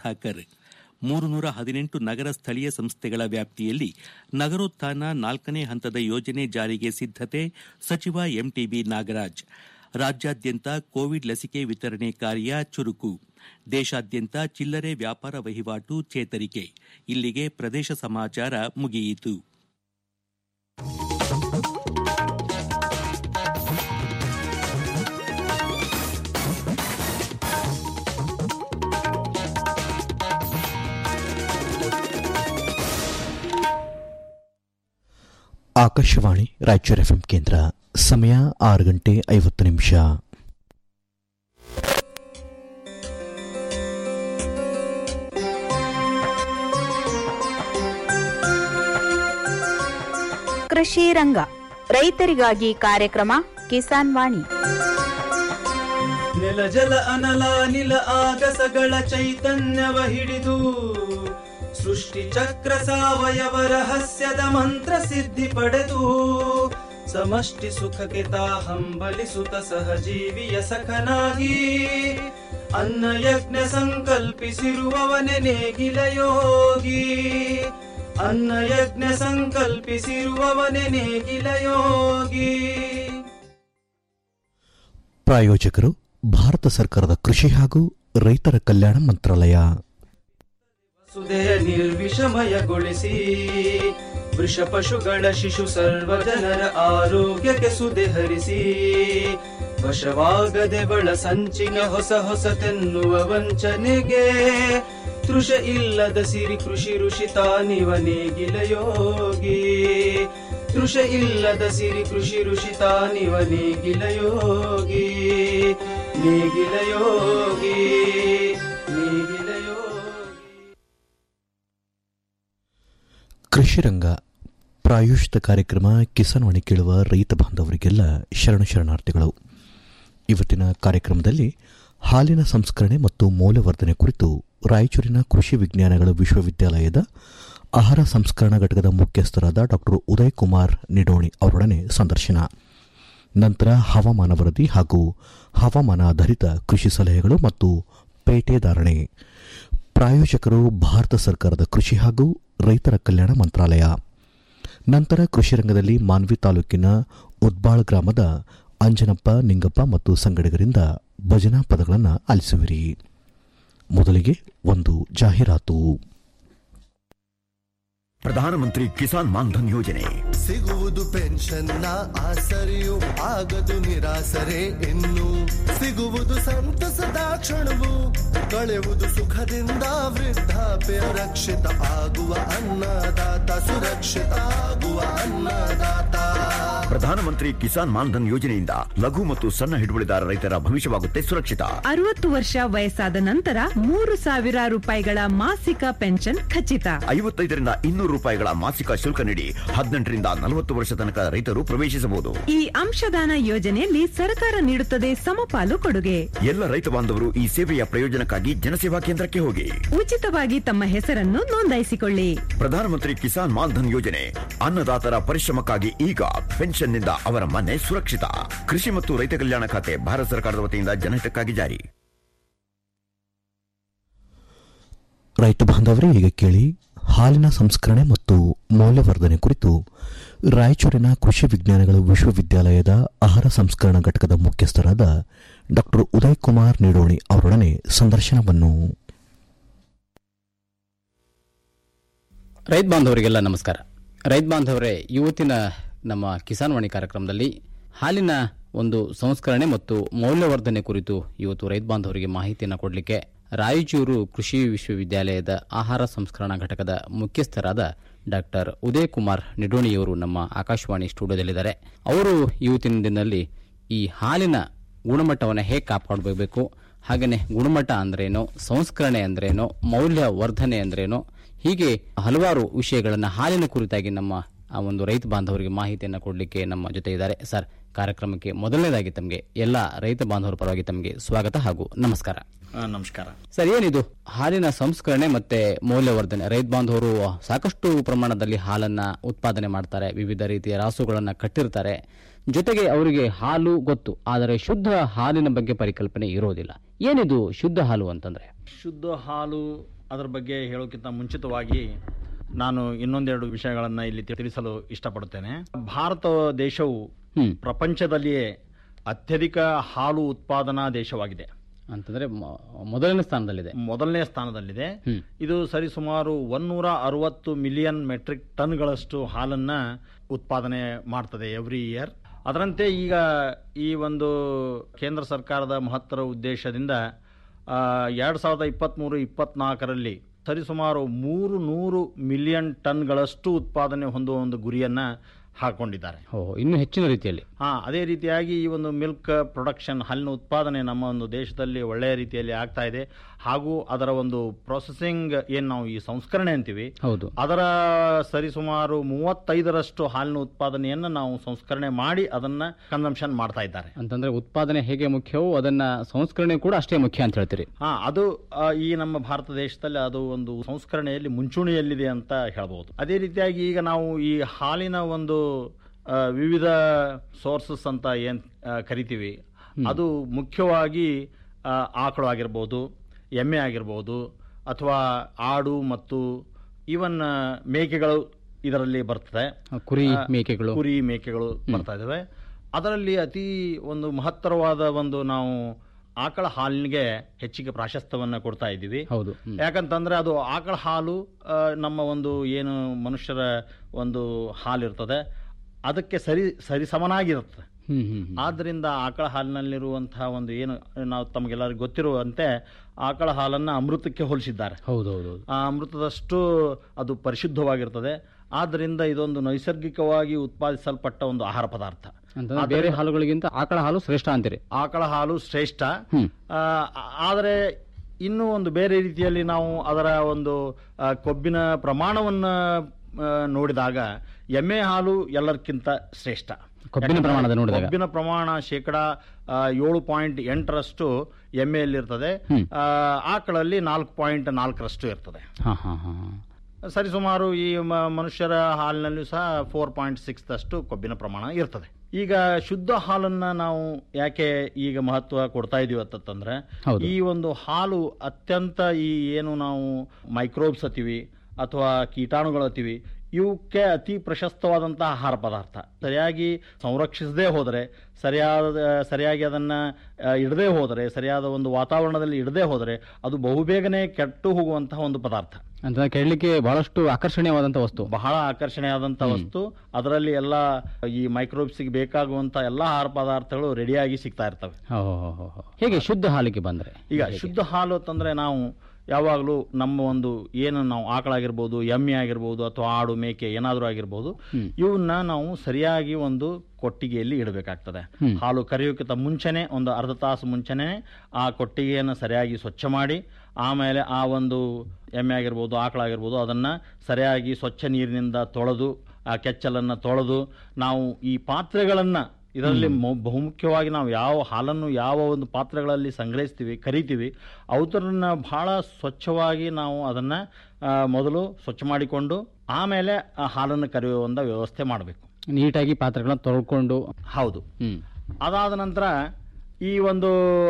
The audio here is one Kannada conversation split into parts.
ಸುಧಾಕರ್ ಮೂರುನೂರ ಹದಿನೆಂಟು ನಗರ ಸ್ಥಳೀಯ ಸಂಸ್ಥೆಗಳ ವ್ಯಾಪ್ತಿಯಲ್ಲಿ ನಗರೋತ್ಥಾನ ನಾಲ್ಕನೇ ಹಂತದ ಯೋಜನೆ ಜಾರಿಗೆ ಸಿದ್ದತೆ ಸಚಿವ ಎಂಟಿಬಿ ನಾಗರಾಜ್ ರಾಜ್ಯಾದ್ಯಂತ ಕೋವಿಡ್ ಲಸಿಕೆ ವಿತರಣೆ ಕಾರ್ಯ ಚುರುಕು ದೇಶಾದ್ಯಂತ ಚಿಲ್ಲರೆ ವ್ಯಾಪಾರ ವಹಿವಾಟು ಚೇತರಿಕೆ ಇಲ್ಲಿಗೆ ಪ್ರದೇಶ ಸಮಾಚಾರ ಮುಗಿಯಿತು ಆಕಾಶವಾಣಿ ರಾಜ್ಯ ಎಫ್ಎಂ ಕೇಂದ್ರ ಸಮಯ ಆರು ಗಂಟೆ ಐವತ್ತು ನಿಮಿಷ ಕೃಷಿ ರಂಗ ರೈತರಿಗಾಗಿ ಕಾರ್ಯಕ್ರಮ ಕಿಸಾನ್ ವಾಣಿ ನೆಲ ಜಲ ಅನಲ ನಿಲ ಆಗಸಗಳ ಚೈತನ್ಯವ ಹಿಡಿದು ಸೃಷ್ಟಿ ಚಕ್ರ ಸಾವಯವ ರಹಸ್ಯದ ಮಂತ್ರ ಸಿದ್ಧಿ ಪಡೆದು ಸಮಷ್ಟಿ ಸುಖಕ್ಕೆ ತಾ ಹಂಬಲಿಸುತ್ತ ಸಹಜೀವಿಯ ಸಖನಾಗಿ ಅನ್ನ ಯಜ್ಞ ಸಂಕಲ್ಪಿಸಿರುವವನೆ ನೇಗಿಲ ಯೋಗಿ ಅನ್ನ ಯಜ್ಞ ಸಂಕಲ್ಪಿಸಿರುವವನೆ ನೇಗಿಲ ಯೋಗಿ ಪ್ರಾಯೋಜಕರು ಭಾರತ ಸರ್ಕಾರದ ಕೃಷಿ ಹಾಗೂ ರೈತರ ಕಲ್ಯಾಣ ಮಂತ್ರಾಲಯ ಸುದೆಯ ನಿರ್ವಿಷಮಯಗೊಳಿಸಿ ವೃಷ ಪಶುಗಳ ಶಿಶು ಸರ್ವ ಜನರ ಆರೋಗ್ಯಕ್ಕೆ ಸುದೆ ಹರಿಸಿ ವಶವಾಗದೆ ಬಳ ಸಂಚಿನ ಹೊಸ ಹೊಸತೆನ್ನುವ ವಂಚನೆಗೆ ತೃಷ ಇಲ್ಲದ ಸಿರಿ ಕೃಷಿ ಋಷಿ ತಾನಿವ ನೇಗಿಲ ಯೋಗಿ ತೃಷ ಇಲ್ಲದ ಸಿರಿ ಕೃಷಿ ಋಷಿ ತಾನಿವ ನೇಗಿಲ ಯೋಗಿ ನೇಗಿಲ ಯೋಗಿ ನೇಗಿಲ ಯೋಗಿ ಕೃಷಿ ರಂಗ ಪ್ರಾಯೋಜಿತ ಕಾರ್ಯಕ್ರಮ ಕಿಸಾನ್ ವಾಣಿ ಕೇಳುವ ರೈತ ಬಾಂಧವರಿಗೆಲ್ಲ ಶರಣ ಶರಣಾರ್ಥಿಗಳು ಇವತ್ತಿನ ಕಾರ್ಯಕ್ರಮದಲ್ಲಿ ಹಾಲಿನ ಸಂಸ್ಕರಣೆ ಮತ್ತು ಮೌಲ್ಯವರ್ಧನೆ ಕುರಿತು ರಾಯಚೂರಿನ ಕೃಷಿ ವಿಜ್ಞಾನಗಳ ವಿಶ್ವವಿದ್ಯಾಲಯದ ಆಹಾರ ಸಂಸ್ಕರಣಾ ಘಟಕದ ಮುಖ್ಯಸ್ಥರಾದ ಡಾಕ್ಟರ್ ಉದಯ್ ಕುಮಾರ್ ನಿಡೋಣಿ ಅವರೊಡನೆ ಸಂದರ್ಶನ ನಂತರ ಹವಾಮಾನ ವರದಿ ಹಾಗೂ ಹವಾಮಾನ ಆಧಾರಿತ ಕೃಷಿ ಸಲಹೆಗಳು ಮತ್ತು ಪೇಟೆ ಧಾರಣೆ ಪ್ರಾಯೋಜಕರು ಭಾರತ ಸರ್ಕಾರದ ಕೃಷಿ ಹಾಗೂ ರೈತರ ಕಲ್ಯಾಣ ಮಂತ್ರಾಲಯ ನಂತರ ಕೃಷಿ ರಂಗದಲ್ಲಿ ಮಾನ್ವಿ ತಾಲೂಕಿನ ಉದ್ಬಾಳ್ ಗ್ರಾಮದ ಅಂಜನಪ್ಪ ನಿಂಗಪ್ಪ ಮತ್ತು ಸಂಗಡಿಗರಿಂದ ಭಜನಾ ಪದಗಳನ್ನು ಆಲಿಸುವಿರಿ ಮೊದಲಿಗೆ ಒಂದು ಜಾಹೀರಾತು ಪ್ರಧಾನಮಂತ್ರಿ ಕಿಸಾನ್ ಮಾನ್ಧನ್ ಯೋಜನೆ ಸಿಗುವುದು ಪೆನ್ಷನ್ನ ಆಸರೆಯು ಆಗದು ನಿರಾಸರೆ ಇನ್ನು ಸಿಗುವುದು ಸಂತಸದ ಕ್ಷಣವು ಕಳೆಯುವುದು ಸುಖದಿಂದ ವೃದ್ಧಾಪ್ಯ ರಕ್ಷಿತ ಆಗುವ ಅನ್ನದಾತ ಸುರಕ್ಷಿತ ಆಗುವ ಅನ್ನದಾತ ಪ್ರಧಾನಮಂತ್ರಿ ಕಿಸಾನ್ ಮಾನ್ಧನ್ ಯೋಜನೆಯಿಂದ ಲಘು ಮತ್ತು ಸಣ್ಣ ಹಿಡುವಳಿದಾರ ರೈತರ ಭವಿಷ್ಯವಾಗುತ್ತೆ ಸುರಕ್ಷಿತ ಅರವತ್ತು ವರ್ಷ ವಯಸ್ಸಾದ ನಂತರ ಮೂರು ಸಾವಿರ ರೂಪಾಯಿಗಳ ಮಾಸಿಕ ಪೆನ್ಷನ್ ಖಚಿತ ಐವತ್ತೈದರಿಂದ ಇನ್ನೂರು ರೂಪಾಯಿಗಳ ಮಾಸಿಕ ಶುಲ್ಕ ನೀಡಿ ಹದಿನೆಂಟರಿಂದ ನಲವತ್ತು ವರ್ಷ ತನಕ ರೈತರು ಪ್ರವೇಶಿಸಬಹುದು ಈ ಅಂಶದಾನ ಯೋಜನೆಯಲ್ಲಿ ಸರ್ಕಾರ ನೀಡುತ್ತದೆ ಸಮಪಾಲು ಕೊಡುಗೆ ಎಲ್ಲ ರೈತ ಬಾಂಧವರು ಈ ಸೇವೆಯ ಪ್ರಯೋಜನಕ್ಕಾಗಿ ಜನಸೇವಾ ಕೇಂದ್ರಕ್ಕೆ ಹೋಗಿ ಉಚಿತವಾಗಿ ತಮ್ಮ ಹೆಸರನ್ನು ನೋಂದಾಯಿಸಿಕೊಳ್ಳಿ ಪ್ರಧಾನಮಂತ್ರಿ ಕಿಸಾನ್ ಮಾನ್ಧನ್ ಯೋಜನೆ ಅನ್ನದಾತರ ಪರಿಶ್ರಮಕ್ಕಾಗಿ ಈಗ ಪೆನ್ಷನ್ನಿಂದ ಅವರ ಮನೆ ಸುರಕ್ಷಿತ ಕೃಷಿ ಮತ್ತು ರೈತ ಕಲ್ಯಾಣ ಖಾತೆ ಭಾರತ ಸರ್ಕಾರದ ವತಿಯಿಂದ ಜನಹಿತಕ್ಕಾಗಿ ಜಾರಿ ರೈತ ಬಾಂಧವರೇ ಈಗ ಕೇಳಿ ಹಾಲಿನ ಸಂಸ್ಕರಣೆ ಮತ್ತು ಮೌಲ್ಯವರ್ಧನೆ ಕುರಿತು ರಾಯಚೂರಿನ ಕೃಷಿ ವಿಜ್ಞಾನಗಳ ವಿಶ್ವವಿದ್ಯಾಲಯದ ಆಹಾರ ಸಂಸ್ಕರಣಾ ಘಟಕದ ಮುಖ್ಯಸ್ಥರಾದ ಡಾಕ್ಟರ್ ಉದಯ್ ಕುಮಾರ್ ನಿಡೋಣಿ ಅವರೊಡನೆ ಸಂದರ್ಶನವನ್ನು ರೈತ ಬಾಂಧವರಿಗೆಲ್ಲ ನಮಸ್ಕಾರ ರೈತ ಬಾಂಧವರೇ ಇವತ್ತಿನ ನಮ್ಮ ಕಿಸಾನ್ ವಾಣಿ ಕಾರ್ಯಕ್ರಮದಲ್ಲಿ ಹಾಲಿನ ಒಂದು ಸಂಸ್ಕರಣೆ ಮತ್ತು ಮೌಲ್ಯವರ್ಧನೆ ಕುರಿತು ಇವತ್ತು ರೈತ ಬಾಂಧವರಿಗೆ ಮಾಹಿತಿಯನ್ನು ಕೊಡಲಿಕ್ಕೆ ರಾಯಚೂರು ಕೃಷಿ ವಿಶ್ವವಿದ್ಯಾಲಯದ ಆಹಾರ ಸಂಸ್ಕರಣಾ ಘಟಕದ ಮುಖ್ಯಸ್ಥರಾದ ಡಾಕ್ಟರ್ ಉದಯ್ ಕುಮಾರ್ ನಿಡೋಣಿಯವರು ನಮ್ಮ ಆಕಾಶವಾಣಿ ಸ್ಟುಡಿಯೋದಲ್ಲಿದ್ದಾರೆ ಅವರು ಇವತ್ತಿನ ದಿನದಲ್ಲಿ ಈ ಹಾಲಿನ ಗುಣಮಟ್ಟವನ್ನು ಹೇಗೆ ಕಾಪಾಡಬೇಕು ಹಾಗೆಯೇ ಗುಣಮಟ್ಟ ಅಂದ್ರೇನು ಸಂಸ್ಕರಣೆ ಅಂದ್ರೇನು ಮೌಲ್ಯ ವರ್ಧನೆ ಅಂದ್ರೇನು ಹೀಗೆ ಹಲವಾರು ವಿಷಯಗಳನ್ನು ಹಾಲಿನ ಕುರಿತಾಗಿ ನಮ್ಮ ಆ ಒಂದು ರೈತ ಬಾಂಧವರಿಗೆ ಮಾಹಿತಿಯನ್ನು ಕೊಡಲಿಕ್ಕೆ ನಮ್ಮ ಜೊತೆ ಇದ್ದಾರೆ ಸರ್ ಕಾರ್ಯಕ್ರಮಕ್ಕೆ ಮೊದಲನೇದಾಗಿ ತಮಗೆ ಎಲ್ಲ ರೈತ ಬಾಂಧವರ ಪರವಾಗಿ ತಮಗೆ ಸ್ವಾಗತ ಹಾಗೂ ನಮಸ್ಕಾರ ನಮಸ್ಕಾರ ಸರ್ ಏನಿದು ಹಾಲಿನ ಸಂಸ್ಕರಣೆ ಮತ್ತೆ ಮೌಲ್ಯವರ್ಧನೆ ರೈತ ಬಾಂಧವರು ಸಾಕಷ್ಟು ಪ್ರಮಾಣದಲ್ಲಿ ಹಾಲನ್ನ ಉತ್ಪಾದನೆ ಮಾಡ್ತಾರೆ ವಿವಿಧ ರೀತಿಯ ರಾಸುಗಳನ್ನ ಕಟ್ಟಿರ್ತಾರೆ ಜೊತೆಗೆ ಅವರಿಗೆ ಹಾಲು ಗೊತ್ತು ಆದರೆ ಶುದ್ಧ ಹಾಲಿನ ಬಗ್ಗೆ ಪರಿಕಲ್ಪನೆ ಇರೋದಿಲ್ಲ ಏನಿದು ಶುದ್ಧ ಹಾಲು ಅಂತಂದ್ರೆ ಶುದ್ಧ ಹಾಲು ಅದರ ಬಗ್ಗೆ ಹೇಳೋಕ್ಕಿಂತ ಮುಂಚಿತವಾಗಿ ನಾನು ಇನ್ನೊಂದೆರಡು ವಿಷಯಗಳನ್ನು ಇಲ್ಲಿ ತಿಳಿಸಲು ಇಷ್ಟಪಡುತ್ತೇನೆ ಭಾರತ ದೇಶವು ಪ್ರಪಂಚದಲ್ಲಿಯೇ ಅತ್ಯಧಿಕ ಹಾಲು ಉತ್ಪಾದನಾ ದೇಶವಾಗಿದೆ ಅಂತಂದ್ರೆ ಮ- ಮೊದಲನೇ ಸ್ಥಾನದಲ್ಲಿದೆ ಮೊದಲನೇ ಸ್ಥಾನದಲ್ಲಿದೆ ಇದು ಸರಿಸುಮಾರು ಒನ್ನೂರ ಅರವತ್ತು ಮಿಲಿಯನ್ ಮೆಟ್ರಿಕ್ ಟನ್ಗಳಷ್ಟು ಹಾಲನ್ನ ಉತ್ಪಾದನೆ ಮಾಡ್ತದೆ ಎವ್ರಿ ಇಯರ್ ಅದರಂತೆ ಈಗ ಈ ಒಂದು ಕೇಂದ್ರ ಸರ್ಕಾರದ ಮಹತ್ತರ ಉದ್ದೇಶದಿಂದ ಎರಡು ಸಾವಿರದ ಇಪ್ಪತ್ತ್ಮೂರು ಇಪ್ಪತ್ನಾಲ್ಕರಲ್ಲಿ ಸರಿಸುಮಾರು ಮೂರು ನೂರು ಮಿಲಿಯನ್ ಟನ್ಗಳಷ್ಟು ಉತ್ಪಾದನೆ ಹೊಂದುವ ಒಂದು ಗುರಿಯನ್ನ ಹಾಕೊಂಡಿದ್ದಾರೆ ಓಹೋ ಇನ್ನೂ ಹೆಚ್ಚಿನ ರೀತಿಯಲ್ಲಿ ಹಾ ಅದೇ ರೀತಿಯಾಗಿ ಈ ಒಂದು ಮಿಲ್ಕ್ ಪ್ರೊಡಕ್ಷನ್ ಹಾಲಿನ ಉತ್ಪಾದನೆ ನಮ್ಮ ಒಂದು ದೇಶದಲ್ಲಿ ಒಳ್ಳೆಯ ರೀತಿಯಲ್ಲಿ ಆಗ್ತಾ ಇದೆ ಹಾಗೂ ಅದರ ಒಂದು ಪ್ರೊಸೆಸಿಂಗ್ ಏನ್ ನಾವು ಈ ಸಂಸ್ಕರಣೆ ಅಂತೀವಿ ಹೌದು ಅದರ ಸರಿಸುಮಾರು ಮೂವತ್ತೈದರಷ್ಟು ಹಾಲಿನ ಉತ್ಪಾದನೆಯನ್ನು ನಾವು ಸಂಸ್ಕರಣೆ ಮಾಡಿ ಅದನ್ನ ಕನ್ಸಂಪ್ಷನ್ ಮಾಡ್ತಾ ಇದ್ದಾರೆ ಅಂತಂದ್ರೆ ಉತ್ಪಾದನೆ ಹೇಗೆ ಮುಖ್ಯವೋ ಅದನ್ನ ಸಂಸ್ಕರಣೆ ಕೂಡ ಅಷ್ಟೇ ಮುಖ್ಯ ಅಂತ ಹೇಳ್ತೀರಿ ಹಾ ಅದು ಆ, ಈ ನಮ್ಮ ಭಾರತ ದೇಶದಲ್ಲಿ ಅದು ಒಂದು ಸಂಸ್ಕರಣೆಯಲ್ಲಿ ಮುಂಚೂಣಿಯಲ್ಲಿದೆ ಅಂತ ಹೇಳ್ಬಹುದು ಅದೇ ರೀತಿಯಾಗಿ ಈಗ ನಾವು ಈ ಹಾಲಿನ ಒಂದು ಆ, ವಿವಿಧ ಸೋರ್ಸಸ್ ಅಂತ ಏನ್ ಆ, ಕರಿತೀವಿ ಅದು ಮುಖ್ಯವಾಗಿ ಆ, ಆಕಳು ಆಗಿರ್ಬೋದು ಎಮ್ಮೆ ಆಗಿರ್ಬೋದು ಅಥವಾ ಆಡು ಮತ್ತು ಈವನ್ ಮೇಕೆಗಳು ಇದರಲ್ಲಿ ಬರ್ತದೆ ಕುರಿ ಆ, ಮೇಕೆಗಳು ಕುರಿ ಮೇಕೆಗಳು ಬರ್ತಾ ಇದಾವೆ ಅದರಲ್ಲಿ ಅತಿ ಒಂದು ಮಹತ್ತರವಾದ ಒಂದು ನಾವು ಆಕಳ ಹಾಲಿಗೆ ಹೆಚ್ಚಿಗೆ ಪ್ರಾಶಸ್ತ್ಯವನ್ನ ಕೊಡ್ತಾ ಇದ್ದೀವಿ ಹೌದು ಹ್ಮ್. ಯಾಕಂತಂದ್ರೆ ಅದು ಆಕಳ ಹಾಲು ಆ, ನಮ್ಮ ಒಂದು ಏನು ಮನುಷ್ಯರ ಒಂದು ಹಾಲು ಇರ್ತದೆ ಅದಕ್ಕೆ ಸರಿ ಸರಿ ಸಮನಾಗಿರುತ್ತೆ ಹ್ಮ್ ಹ್ಮ್ ಹ್ಮ್. ಆದ್ದರಿಂದ ಆಕಳ ಹಾಲಿನಲ್ಲಿರುವಂತಹ ಒಂದು ಏನು ನಾವು ತಮಗೆಲ್ಲರಿಗೂ ಗೊತ್ತಿರುವಂತೆ ಆಕಳ ಹಾಲನ್ನ ಅಮೃತಕ್ಕೆ ಹೋಲಿಸಿದ್ದಾರೆ ಹೌದು ಹೌದು ಹೌದು ಆ ಅಮೃತದಷ್ಟು ಅದು ಪರಿಶುದ್ಧವಾಗಿರ್ತದೆ ಆದ್ದರಿಂದ ಇದೊಂದು ನೈಸರ್ಗಿಕವಾಗಿ ಉತ್ಪಾದಿಸಲ್ಪಟ್ಟ ಒಂದು ಆಹಾರ ಪದಾರ್ಥ ಅಂತಂದ್ರೆ ಬೇರೆ ಹಾಲುಗಳಿಗಿಂತ ಆಕಳ ಹಾಲು ಶ್ರೇಷ್ಠ ಅಂತೀರಿ ಆಕಳ ಹಾಲು ಶ್ರೇಷ್ಠ ಹ್ಮ್. ಆ, ಆದರೆ ಇನ್ನೂ ಒಂದು ಬೇರೆ ರೀತಿಯಲ್ಲಿ ನಾವು ಅದರ ಒಂದು ಆ, ಕೊಬ್ಬಿನ ಪ್ರಮಾಣವನ್ನ ಆ, ನೋಡಿದಾಗ ಎಮ್ಮೆ ಹಾಲು ಎಲ್ಲರಿಗಿಂತ ಶ್ರೇಷ್ಠ ಕೊಬ್ಬಿನ ಯಾಕಂದ್ರೆ ಪ್ರಮಾಣದ ನೋಡಿದಾಗ? ಕೊಬ್ಬಿನ ಪ್ರಮಾಣ ಶೇಕಡ ಆ, ಏಳು ಪಾಯಿಂಟ್ ಎಂಟರಷ್ಟು ಎಮ್ಮೆಯಲ್ಲಿರ್ತದೆ ಆ, ಆಕಳಲ್ಲಿ ನಾಲ್ಕು ಪಾಯಿಂಟ್ ನಾಲ್ಕರಷ್ಟು ಇರ್ತದೆ ಹಾ ಹಾ ಹಾ ಹಾ. ಸರಿಸುಮಾರು ಈ ಮ- ಮನುಷ್ಯರ ಹಾಲಿನಲ್ಲೂ ಸಹ ಫೋರ್ ಪಾಯಿಂಟ್ ಸಿಕ್ಸ್ ಅಷ್ಟು ಕೊಬ್ಬಿನ ಪ್ರಮಾಣ ಇರ್ತದೆ ಈಗ ಶುದ್ಧ ಹಾಲನ್ನ ನಾವು ಯಾಕೆ ಈಗ ಮಹತ್ವ ಕೊಡ್ತಾ ಇದೀವಿ ಅಂತಂದ್ರೆ ಹೌದು. ಈ ಒಂದು ಹಾಲು ಅತ್ಯಂತ ಈ ಏನು ನಾವು ಮೈಕ್ರೋಬ್ಸ್ ಅತೀವಿ ಅಥವಾ ಕೀಟಾಣುಗಳು ಅತೀವಿ ಇವಕ್ಕೆ ಅತಿ ಪ್ರಶಸ್ತವಾದಂತಹ ಆಹಾರ ಪದಾರ್ಥ ಸರಿಯಾಗಿ ಸಂರಕ್ಷಿಸದೇ ಹೋದರೆ ಸರಿಯಾದ ಸರಿಯಾಗಿ ಅದನ್ನ ಆ, ಇಡದೇ ಹೋದರೆ ಸರಿಯಾದ ಒಂದು ವಾತಾವರಣದಲ್ಲಿ ಇಡದೇ ಹೋದರೆ ಅದು ಬಹುಬೇಗನೆ ಕೆಟ್ಟು ಹೋಗುವಂತಹ ಒಂದು ಪದಾರ್ಥ ಅಂತ ಕೇಳಲಿಕ್ಕೆ ಬಹಳಷ್ಟು ಆಕರ್ಷಣೀಯವಾದಂತ ವಸ್ತು ಬಹಳ ಆಕರ್ಷಣೀಯವಾದಂತ ವಸ್ತು ಅದರಲ್ಲಿ ಎಲ್ಲ ಈ ಮೈಕ್ರೋಬ್ಸ್ಗೆ ಬೇಕಾಗುವಂತ ಎಲ್ಲಾ ಆಹಾರ ಪದಾರ್ಥಗಳು ರೆಡಿಯಾಗಿ ಸಿಗ್ತಾ ಇರ್ತವೆ ಹೋ, ಹೋ, ಹೋ, ಹೋ, ಹೋ. ಹೇಗೆ ಶುದ್ಧ ಹಾಲಿಗೆ ಬಂದ್ರೆ ಈಗ ಶುದ್ಧ ಹಾಲು ಅಂತಂದ್ರೆ ನಾವು ಯಾವಾಗಲೂ ನಮ್ಮ ಒಂದು ಏನು ನಾವು ಆಕಳಾಗಿರ್ಬೋದು ಎಮ್ಮೆ ಆಗಿರ್ಬೋದು ಅಥವಾ ಆಡು ಮೇಕೆ ಏನಾದರೂ ಆಗಿರ್ಬೋದು ಇವನ್ನ ನಾವು ಸರಿಯಾಗಿ ಒಂದು ಕೊಟ್ಟಿಗೆಯಲ್ಲಿ ಇಡಬೇಕಾಗ್ತದೆ ಹಾಲು ಕರೆಯೋಕ್ಕಿಂತ ಮುಂಚೆನೆ ಒಂದು ಅರ್ಧ ತಾಸು ಮುಂಚೆನೆ ಆ ಕೊಟ್ಟಿಗೆಯನ್ನು ಸರಿಯಾಗಿ ಸ್ವಚ್ಛ ಮಾಡಿ ಆಮೇಲೆ ಆ ಒಂದು ಎಮ್ಮೆ ಆಗಿರ್ಬೋದು ಆಕಳಾಗಿರ್ಬೋದು ಅದನ್ನ ಸರಿಯಾಗಿ ಸ್ವಚ್ಛ ನೀರಿನಿಂದ ತೊಳೆದು ಆ ಕೆಚ್ಚಲನ್ನ ತೊಳೆದು ನಾವು ಈ ಪಾತ್ರೆಗಳನ್ನ ಇದರಲ್ಲಿ ಮು- ಬಹುಮುಖ್ಯವಾಗಿ ನಾವು ಯಾವ ಹಾಲನ್ನು ಯಾವ ಒಂದು ಪಾತ್ರೆಗಳಲ್ಲಿ ಸಂಗ್ರಹಿಸ್ತೀವಿ ಕರಿತೀವಿ ಅವತರನ್ನ ಬಹಳ ಸ್ವಚ್ಛವಾಗಿ ನಾವು ಅದನ್ನ ಆ, ಮೊದಲು ಸ್ವಚ್ಛ ಮಾಡಿಕೊಂಡು ಆಮೇಲೆ ಆ ಹಾಲನ್ನು ಕರೆಯುವ ಒಂದು ವ್ಯವಸ್ಥೆ ಮಾಡಬೇಕು ನೀಟಾಗಿ ಪಾತ್ರೆಗಳನ್ನ ತೊಳ್ಕೊಂಡು ಹೌದು ಹ್ಮ್ ಅದಾದ ನಂತರ ಈ ಒಂದು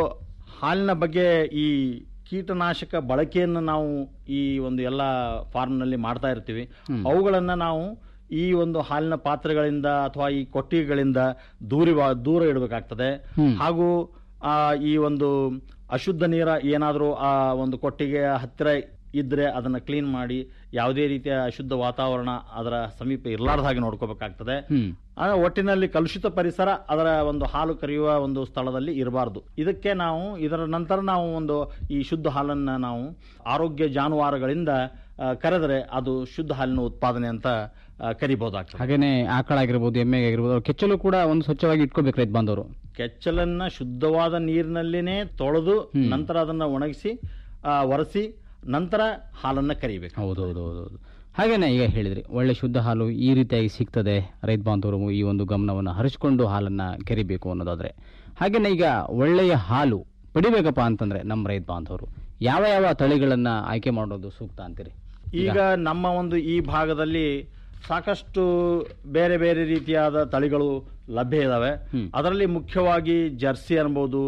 ಹಾಲಿನ ಬಗ್ಗೆ ಈ ಕೀಟನಾಶಕ ಬಳಕೆಯನ್ನು ನಾವು ಈ ಒಂದು ಎಲ್ಲ ಫಾರ್ಮ್ನಲ್ಲಿ ಮಾಡ್ತಾ ಇರ್ತೀವಿ ಅವುಗಳನ್ನ ನಾವು ಈ ಒಂದು ಹಾಲಿನ ಪಾತ್ರೆಗಳಿಂದ ಅಥವಾ ಈ ಕೊಟ್ಟಿಗೆಗಳಿಂದ ದೂರ ದೂರ ಇಡಬೇಕಾಗ್ತದೆ ಹಾಗೂ ಆ ಈ ಒಂದು ಅಶುದ್ಧ ನೀರ ಏನಾದರೂ ಆ ಒಂದು ಕೊಟ್ಟಿಗೆಯ ಹತ್ತಿರ ಇದ್ರೆ ಅದನ್ನ ಕ್ಲೀನ್ ಮಾಡಿ ಯಾವುದೇ ರೀತಿಯ ಅಶುದ್ಧ ವಾತಾವರಣ ಅದರ ಸಮೀಪ ಇರಲಾರ್ದ ಹಾಗೆ ನೋಡ್ಕೋಬೇಕಾಗ್ತದೆ ಹ್ಮ್ ಆ ಒಟ್ಟಿನಲ್ಲಿ ಕಲುಷಿತ ಪರಿಸರ ಅದರ ಒಂದು ಹಾಲು ಕರೆಯುವ ಒಂದು ಸ್ಥಳದಲ್ಲಿ ಇರಬಾರ್ದು ಇದಕ್ಕೆ ನಾವು ಇದರ ನಂತರ ನಾವು ಒಂದು ಈ ಶುದ್ಧ ಹಾಲನ್ನ ನಾವು ಆರೋಗ್ಯ ಜಾನುವಾರುಗಳಿಂದ ಆ, ಕರೆದರೆ ಅದು ಶುದ್ಧ ಹಾಲಿನ ಉತ್ಪಾದನೆ ಅಂತ ಆ, ಕರಿಬಹುದಾಗ್ತದೆ ಹಾಗೇನೆ ಆಕಳಾಗಿರ್ಬೋದು ಎಮ್ಮೆ ಆಗಿರ್ಬೋದು ಅವ್ರ ಕೆಚ್ಚಲು ಕೂಡ ಒಂದು ಸ್ವಚ್ಛವಾಗಿ ಇಟ್ಕೋಬೇಕು ರೈತ ಬಾಂಧವರು ಕೆಚ್ಚಲನ್ನ ಶುದ್ಧವಾದ ನೀರಿನಲ್ಲಿನೇ ತೊಳೆದು ನಂತರ ಅದನ್ನ ಒಣಗಿಸಿ ಆ, ಒರೆಸಿ ನಂತರ ಹಾಲನ್ನ ಕರಿಬೇಕು ಹೌದು ಹೌದು ಹೌದು ಹೌದು ಹಾಗೇನೆ ಈಗ ಹೇಳಿದ್ರಿ ಒಳ್ಳೆ ಶುದ್ಧ ಹಾಲು ಈ ರೀತಿಯಾಗಿ ಸಿಗ್ತದೆ ರೈತ ಬಾಂಧವರು ಈ ಒಂದು ಗಮನವನ್ನು ಹರಿಸಿಕೊಂಡು ಹಾಲನ್ನ ಕೆರಿಬೇಕು ಅನ್ನೋದಾದ್ರೆ ಹಾಗೇನೆ ಈಗ ಒಳ್ಳೆಯ ಹಾಲು ಪಡಿಬೇಕಪ್ಪ ಅಂತಂದ್ರೆ ನಮ್ಮ ರೈತ ಬಾಂಧವರು ಯಾವ ಯಾವ ತಳಿಗಳನ್ನ ಆಯ್ಕೆ ಮಾಡೋದು ಸೂಕ್ತ ಅಂತೀರಿ ಈಗ ನಮ್ಮ ಒಂದು ಈ ಭಾಗದಲ್ಲಿ ಸಾಕಷ್ಟು ಬೇರೆ ಬೇರೆ ರೀತಿಯಾದ ತಳಿಗಳು ಲಭ್ಯ ಇದಾವೆ ಅದರಲ್ಲಿ ಮುಖ್ಯವಾಗಿ ಜರ್ಸಿ ಅನ್ಬೋದು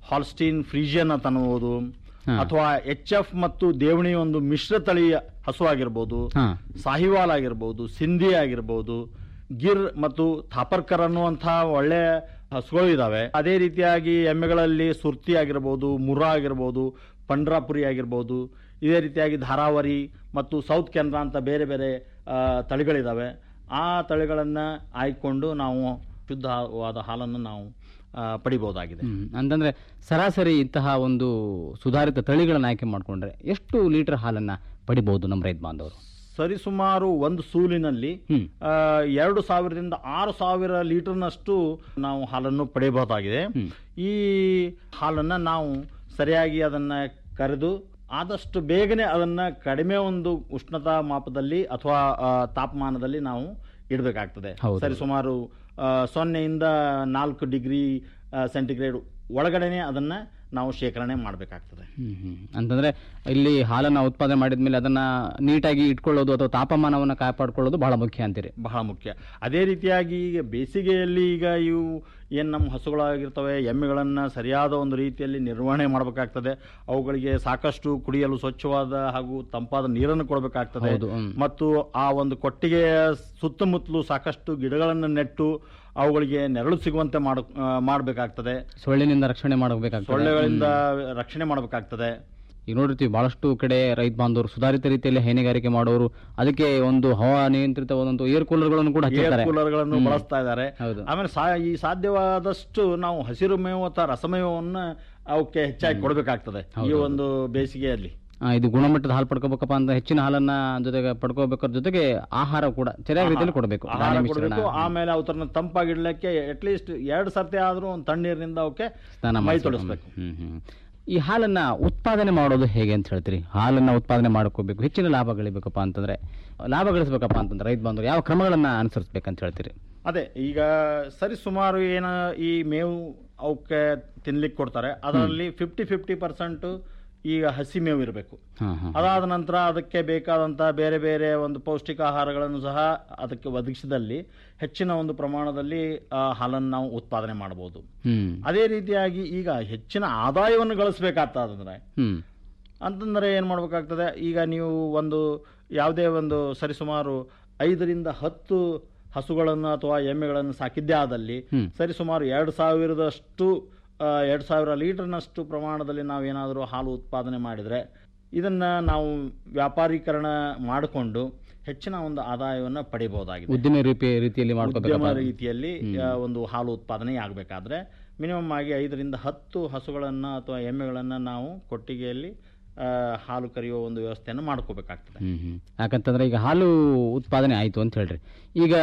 ಹಾಲ್ಸ್ಟೀನ್ ಫ್ರೀಜಿಯನ್ ಅಂತ ಅನ್ನಬಹುದು ಅಥವಾ ಎಚ್ ಎಫ್ ಮತ್ತು ದೇವಣಿ ಒಂದು ಮಿಶ್ರ ತಳಿಯ ಹಸು ಆಗಿರ್ಬೋದು ಹಾ. ಸಾಹಿವಾಲ್ ಆಗಿರ್ಬೋದು ಸಿಂಧಿ ಆಗಿರ್ಬೋದು ಗಿರ್ ಮತ್ತು ಥಾಪರ್ಕರ್ ಅನ್ನುವಂತಹ ಒಳ್ಳೆ ಹಸುಗಳು ಇದಾವೆ ಅದೇ ರೀತಿಯಾಗಿ ಎಮ್ಮೆಗಳಲ್ಲಿ ಸುರ್ತಿ ಆಗಿರ್ಬೋದು ಮುರಾ ಆಗಿರ್ಬೋದು ಪಂಡ್ರಾಪುರಿ ಆಗಿರ್ಬೋದು ಇದೇ ರೀತಿಯಾಗಿ ಧಾರಾವರಿ ಮತ್ತು ಸೌತ್ ಕೆನರಾ ಅಂತ ಬೇರೆ ಬೇರೆ ಆ, ತಳಿಗಳಿದಾವೆ ಆ ತಳಿಗಳನ್ನು ಆಯ್ಕೊಂಡು ನಾವು ಶುದ್ಧವಾದ ಹಾಲನ್ನು ನಾವು ಆ, ಪಡಿಬಹುದಾಗಿದೆ ಹ್ಮ್. ಅಂತಂದ್ರೆ ಸರಾಸರಿ ಇಂತಹ ಒಂದು ಸುಧಾರಿತ ತಳಿಗಳನ್ನ ಆಯ್ಕೆ ಮಾಡ್ಕೊಂಡ್ರೆ ಎಷ್ಟು ಲೀಟರ್ ಹಾಲನ್ನ ಪಡಿಬಹುದು ನಮ್ಮ ರೈತ ಬಾಂಧವರು ಸರಿಸುಮಾರು ಒಂದು ಸೂಲಿನಲ್ಲಿ ಹ್ಮ್. ಆ, ಎರಡು ಸಾವಿರದಿಂದ ಆರು ಸಾವಿರ ಲೀಟರ್ನಷ್ಟು ನಾವು ಹಾಲನ್ನು ಪಡೆಯಬಹುದಾಗಿದೆ ಈ ಹಾಲನ್ನ ನಾವು ಸರಿಯಾಗಿ ಅದನ್ನ ಕರೆದು ಆದಷ್ಟು ಬೇಗನೆ ಅದನ್ನ ಕಡಿಮೆ ಒಂದು ಉಷ್ಣತಾ ಮಾಪದಲ್ಲಿ ಅಥವಾ ಆ, ತಾಪಮಾನದಲ್ಲಿ ನಾವು ಇಡಬೇಕಾಗ್ತದೆ ಹೌದು. ಸರಿ ಸುಮಾರು ಆ, ಸೊನ್ನೆಯಿಂದ ನಾಲ್ಕು ಡಿಗ್ರಿ ಸೆಂಟಿಗ್ರೇಡ್ ಒಳಗಡೆನೆ ಅದನ್ನ ನಾವು ಶೇಖರಣೆ ಮಾಡಬೇಕಾಗ್ತದೆ ಹ್ಮ್ ಹ್ಮ್. ಅಂತಂದ್ರೆ ಇಲ್ಲಿ ಹಾಲನ್ನ ಉತ್ಪಾದನೆ ಮಾಡಿದ್ಮೇಲೆ ಅದನ್ನ ನೀಟಾಗಿ ಇಟ್ಕೊಳ್ಳೋದು ಅಥವಾ ತಾಪಮಾನವನ್ನ ಕಾಪಾಡ್ಕೊಳ್ಳೋದು ಬಹಳ ಮುಖ್ಯ ಅಂತೀರಿ ಬಹಳ ಮುಖ್ಯ ಅದೇ ರೀತಿಯಾಗಿ ಈಗ ಬೇಸಿಗೆಯಲ್ಲಿ ಈಗ ಇವು ಏನು ನಮ್ಮ ಹಸುಗಳಾಗಿರ್ತವೆ ಎಮ್ಮೆಗಳನ್ನು ಸರಿಯಾದ ಒಂದು ರೀತಿಯಲ್ಲಿ ನಿರ್ವಹಣೆ ಮಾಡಬೇಕಾಗ್ತದೆ ಅವುಗಳಿಗೆ ಸಾಕಷ್ಟು ಕುಡಿಯಲು ಸ್ವಚ್ಛವಾದ ಹಾಗೂ ತಂಪಾದ ನೀರನ್ನು ಕೊಡಬೇಕಾಗ್ತದೆ ಹೌದು, ಹ್ಮ್. ಮತ್ತು ಆ ಒಂದು ಕೊಟ್ಟಿಗೆಯ ಸುತ್ತಮುತ್ತಲು ಸಾಕಷ್ಟು ಗಿಡಗಳನ್ನು ನೆಟ್ಟು ಅವುಗಳಿಗೆ ನೆರಳು ಸಿಗುವಂತೆ ಮಾಡ ಮಾಡಬೇಕಾಗ್ತದೆ ಸೊಳ್ಳಿನಿಂದ ರಕ್ಷಣೆ ಮಾಡಬೇಕಾಗ್ತದೆ ಸೊಳ್ಳೆಗಳಿಂದ ರಕ್ಷಣೆ ಮಾಡಬೇಕಾಗ್ತದೆ ಈಗ ನೋಡಿರ್ತೀವಿ ಬಹಳಷ್ಟು ಕಡೆ ರೈತ ಬಾಂಧವರು ಸುಧಾರಿತ ರೀತಿಯಲ್ಲಿ ಹೈನುಗಾರಿಕೆ ಮಾಡೋರು ಅದಕ್ಕೆ ಒಂದು ಹವಾ ನಿಯಂತ್ರಿತ ಒಂದೊಂದು ಏರ್ ಕೂಲರ್ಗಳನ್ನು ಕೂಡ ಏರ್ ಹಚ್ಚಿರ್ತಾರೆ ಕೂಲರ್ಗಳನ್ನು ಹ್ಮ್. ಬಳಸ್ತಾ ಇದ್ದಾರೆ ಹೌದು. ಆಮೇಲೆ ಸಾ ಈ ಸಾಧ್ಯವಾದಷ್ಟು ನಾವು ಹಸಿರು ಮೇವು ಅಥವಾ ರಸಮೇವನ್ನ ಅವಕ್ಕೆ ಹೆಚ್ಚಾಗಿ ಕೊಡಬೇಕಾಗ್ತದೆ ಈ ಹೌದು, ಒಂದು ಬೇಸಿಗೆಯಲ್ಲಿ ಆ, ಇದು ಗುಣಮಟ್ಟದ ಹಾಲು ಪಡ್ಕೋಬೇಕಪ್ಪ ಅಂತ ಹೆಚ್ಚಿನ ಹಾಲನ್ನ ಜೊತೆಗೆ ಪಡ್ಕೋಬೇಕಾದ್ರ ಜೊತೆಗೆ ಆಹಾರ ಕೂಡ ಸರಿಯಾದ ರೀತಿಯಲ್ಲಿ ಕೊಡಬೇಕು ಆಹಾರ ಧಾನ್ಯ ಮಿಶ್ರಣ ಕೊಡಬೇಕು ಆಮೇಲೆ ಅವತರನ್ನ ತಂಪಾಗಿಡ್ಲಿಕ್ಕೆ ಅಟ್ಲೀಸ್ಟ್ ಎರಡು ಸರ್ತಿ ಆದ್ರೂ ಒಂದು ತಣ್ಣೀರಿನಿಂದ ಅವಕ್ಕೆ ಸ್ನಾನ ಮೈ ಮಾಡಿಸ್ಬೇಕು. ತೊಡಸ್ಬೇಕು ಹ್ಮ್, ಹ್ಮ್. ಈ ಹಾಲನ್ನ ಉತ್ಪಾದನೆ ಮಾಡೋದು ಹೇಗೆ ಅಂತ ಹೇಳ್ತೀರಿ ಹಾಲನ್ನ ಉತ್ಪಾದನೆ ಮಾಡ್ಕೋಬೇಕು ಹೆಚ್ಚಿನ ಲಾಭ ಗಳಿಬೇಕಪ್ಪ ಅಂತಂದ್ರೆ ಲಾಭ ಗಳಿಸಬೇಕಪ್ಪ ಅಂತಂದ್ರೆ ರೈತ ಬಾಂಧವರು ಯಾವ ಕ್ರಮಗಳನ್ನ ಅನುಸರಿಸಬೇಕಂತ ಹೇಳ್ತೀರಿ ಅದೇ ಈಗ ಸರಿ ಸುಮಾರು ಏನ ಈ ಮೇವು ಅವಕ್ಕೆ ತಿನ್ಲಿಕ್ಕೆ ಕೊಡ್ತಾರೆ ಅದರಲ್ಲಿ ಫಿಫ್ಟಿ ಫಿಫ್ಟಿ ಪರ್ಸೆಂಟ್ ಈಗ ಹಸಿ ಮೇವು ಇರಬೇಕು ಹಾ, ಹಾ. ಅದಾದ ನಂತರ ಅದಕ್ಕೆ ಬೇಕಾದಂತಹ ಬೇರೆ ಬೇರೆ ಒಂದು ಪೌಷ್ಟಿಕ ಆಹಾರಗಳನ್ನು ಸಹ ಅದಕ್ಕೆ ಒದಗಿಸಿದಲ್ಲಿ ಹೆಚ್ಚಿನ ಒಂದು ಪ್ರಮಾಣದಲ್ಲಿ ಆ ಹಾಲನ್ನು ನಾವು ಉತ್ಪಾದನೆ ಮಾಡಬಹುದು ಹ್ಮ್ ಅದೇ ರೀತಿಯಾಗಿ ಈಗ ಹೆಚ್ಚಿನ ಆದಾಯವನ್ನು ಗಳಿಸಬೇಕಾಗ್ತದಂದ್ರೆ ಹ್ಮ್ ಅಂತಂದ್ರೆ ಏನು ಮಾಡಬೇಕಾಗ್ತದೆ ಈಗ ನೀವು ಒಂದು ಯಾವುದೇ ಒಂದು ಸರಿಸುಮಾರು ಐದರಿಂದ ಹತ್ತು ಹಸುಗಳನ್ನು ಅಥವಾ ಎಮ್ಮೆಗಳನ್ನು ಸಾಕಿದ್ದೇ ಆದಲ್ಲಿ ಹ್ಮ್. ಸರಿಸುಮಾರು ಎರಡು ಸಾವಿರದಷ್ಟು ಆ, ಎರಡು ಸಾವಿರ ಲೀಟರ್ನಷ್ಟು ಪ್ರಮಾಣದಲ್ಲಿ ನಾವೇನಾದರೂ ಹಾಲು ಉತ್ಪಾದನೆ ಮಾಡಿದರೆ ಇದನ್ನ ನಾವು ವ್ಯಾಪಾರೀಕರಣ ಮಾಡಿಕೊಂಡು ಹೆಚ್ಚಿನ ಒಂದು ಆದಾಯವನ್ನು ಪಡಿಬಹುದಾಗಿದೆ ಉದ್ದಿಮೆ ರೀತಿ ರೀತಿಯಲ್ಲಿ ಉದ್ಯಮ ಮಾಡ್ಕೋಬೇಕು ರೀತಿಯಲ್ಲಿ ಆ, ಒಂದು ಹಾಲು ಉತ್ಪಾದನೆ ಆಗಬೇಕಾದ್ರೆ ಮಿನಿಮಮ್ ಆಗಿ ಐದರಿಂದ ಹತ್ತು ಹಸುಗಳನ್ನು ಅಥವಾ ಎಮ್ಮೆಗಳನ್ನು ನಾವು ಕೊಟ್ಟಿಗೆಯಲ್ಲಿ ಆ, ಹಾಲು ಕರೆಯುವ ಒಂದು ವ್ಯವಸ್ಥೆಯನ್ನು ಮಾಡ್ಕೋಬೇಕಾಗ್ತದೆ ಹ್ಮ್ ಹ್ಮ್ ಯಾಕಂತಂದ್ರೆ ಈಗ ಹಾಲು ಉತ್ಪಾದನೆ ಆಯ್ತು ಅಂತ ಹೇಳ್ರಿ ಈಗ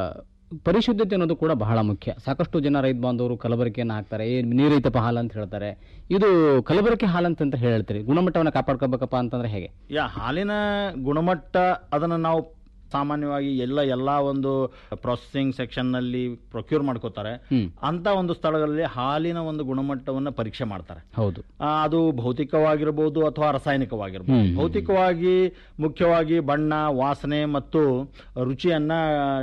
ಪರಿಶುದ್ಧತೆ ಅನ್ನೋದು ಕೂಡ ಬಹಳ ಮುಖ್ಯ ಸಾಕಷ್ಟು ಜನ ರೈತ ಬಾಂಧವರು ಕಲಬರಿಕೆಯನ್ನು ಹಾಕ್ತಾರೆ ಏ ನೀರೈತಪ್ಪ ಹಾಲು ಅಂತ ಹೇಳ್ತಾರೆ ಇದು ಕಲಬರಿಕೆ ಹಾಲು ಅಂತ ಹೇಳ್ತೀರಿ ಗುಣಮಟ್ಟವನ್ನು ಕಾಪಾಡ್ಕೋಬೇಕಪ್ಪ ಅಂತಂದ್ರೆ ಹೇಗೆ ಯಾ ಹಾಲಿನ ಗುಣಮಟ್ಟ ಅದನ್ನು ನಾವು ಸಾಮಾನ್ಯವಾಗಿ ಎಲ್ಲ ಎಲ್ಲ ಒಂದು ಪ್ರೊಸೆಸಿಂಗ್ ಸೆಕ್ಷನ್ನಲ್ಲಿ ಪ್ರೊಕ್ಯೂರ್ ಮಾಡ್ಕೋತಾರೆ ಹ್ಮ್. ಅಂತ ಒಂದು ಸ್ಥಳಗಳಲ್ಲಿ ಹಾಲಿನ ಒಂದು ಗುಣಮಟ್ಟವನ್ನು ಪರೀಕ್ಷೆ ಮಾಡ್ತಾರೆ ಹೌದು ಆ, ಅದು ಭೌತಿಕವಾಗಿರ್ಬೋದು ಅಥವಾ ರಾಸಾಯನಿಕವಾಗಿರ್ಬೋದು ಹ್ಮ್. ಭೌತಿಕವಾಗಿ ಮುಖ್ಯವಾಗಿ ಬಣ್ಣ ವಾಸನೆ ಮತ್ತು ರುಚಿಯನ್ನ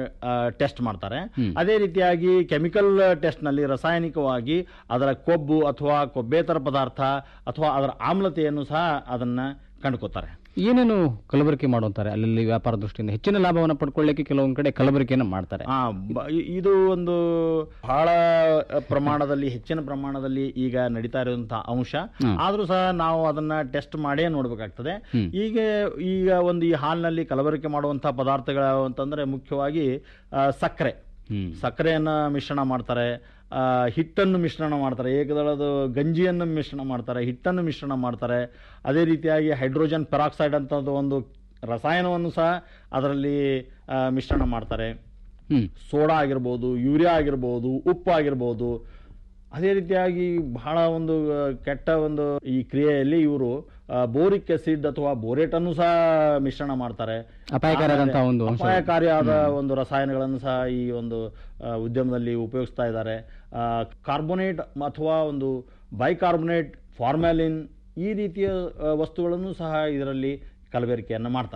ಟೆಸ್ಟ್ ಮಾಡ್ತಾರೆ ಹ್ಮ್. ಅದೇ ರೀತಿಯಾಗಿ ಕೆಮಿಕಲ್ ಟೆಸ್ಟ್ನಲ್ಲಿ ರಾಸಾಯನಿಕವಾಗಿ ಅದರ ಕೊಬ್ಬು ಅಥವಾ ಕೊಬ್ಬೇತರ ಪದಾರ್ಥ ಅಥವಾ ಅದರ ಆಮ್ಲತೆಯನ್ನು ಸಹ ಅದನ್ನ ಕಂಡುಕೋತಾರೆ ಏನೇನು ಕಲಬರಿಕೆ ಮಾಡುತ್ತಾರೆ ಅಲ್ಲಿ ವ್ಯಾಪಾರ ದೃಷ್ಟಿಯಿಂದ ಹೆಚ್ಚಿನ ಲಾಭವನ್ನು ಪಡ್ಕೊಳ್ಳಿಕ್ಕೆ ಕೆಲವೊಂದು ಕಡೆ ಕಲಬರಿಕೆಯನ್ನು ಮಾಡ್ತಾರೆ ಆ, ಬ- ಇ- ಇದು ಒಂದು ಬಹಳ ಪ್ರಮಾಣದಲ್ಲಿ ಹೆಚ್ಚಿನ ಪ್ರಮಾಣದಲ್ಲಿ ಈಗ ನಡೀತಾ ಇರುವಂತಹ ಅಂಶ ಹ್ಮ್. ಆದ್ರೂ ಸಹ ನಾವು ಅದನ್ನ ಟೆಸ್ಟ್ ಮಾಡೇ ನೋಡ್ಬೇಕಾಗ್ತದೆ ಹ್ಮ್. ಈಗ ಈಗ ಒಂದು ಈ ಹಾಲಿನಲ್ಲಿ ಕಲಬೆರಕೆ ಮಾಡುವಂತಹ ಪದಾರ್ಥಗಳು ಅಂತಂದ್ರೆ ಮುಖ್ಯವಾಗಿ ಆ, ಸಕ್ಕರೆ ಹ್ಮ್ ಸಕ್ಕರೆಯನ್ನ ಮಿಶ್ರಣ ಮಾಡ್ತಾರೆ ಆ, ಹಿಟ್ಟನ್ನು ಮಿಶ್ರಣ ಮಾಡ್ತಾರೆ ಏಕದಳದ ಗಂಜಿಯನ್ನು ಮಿಶ್ರಣ ಮಾಡ್ತಾರೆ ಹಿಟ್ಟನ್ನು ಮಿಶ್ರಣ ಮಾಡ್ತಾರೆ ಅದೇ ರೀತಿಯಾಗಿ ಹೈಡ್ರೋಜನ್ ಪೆರಾಕ್ಸೈಡ್ ಅಂತ ಒಂದು ರಸಾಯನವನ್ನು ಸಹ ಅದರಲ್ಲಿ ಆ, ಮಿಶ್ರಣ ಮಾಡ್ತಾರೆ ಹ್ಮ್ ಸೋಡಾ ಆಗಿರ್ಬೋದು ಯೂರಿಯಾ ಆಗಿರ್ಬೋದು ಉಪ್ಪು ಆಗಿರ್ಬೋದು ಅದೇ ರೀತಿಯಾಗಿ ಬಹಳ ಒಂದು ಆ, ಕೆಟ್ಟ ಒಂದು ಈ ಕ್ರಿಯೆಯಲ್ಲಿ ಇವರು ಬೋರಿಕ್ ಆಸಿಡ್ ಅಥವಾ ಬೋರೇಟ್ ಅನ್ನು ಸಹ ಮಿಶ್ರಣ ಮಾಡ್ತಾರೆ ಅಪಾಯಕಾರಿಯಾದಂತಹ ಒಂದು ಅಂಶ. ಅಪಾಯಕಾರಿಯಾದ ಒಂದು ರಸಾಯನಗಳನ್ನು ಸಹ ಈ ಒಂದು ಆ, ಉದ್ಯಮದಲ್ಲಿ ಉಪಯೋಗಿಸ್ತಾ ಇದ್ದಾರೆ ಕಾರ್ಬೋನೇಟ್ ಅಥವಾ ಒಂದು ಬೈಕಾರ್ಬೊನೇಟ್ ಫಾರ್ಮ್ಯಾಲಿನ್ ಈ ರೀತಿಯ ಆ, ವಸ್ತುಗಳನ್ನು ಸಹ ಇದರಲ್ಲಿ ಕಲಬೆರಕೆಯನ್ನು ಮಾಡ್ತಾರೆ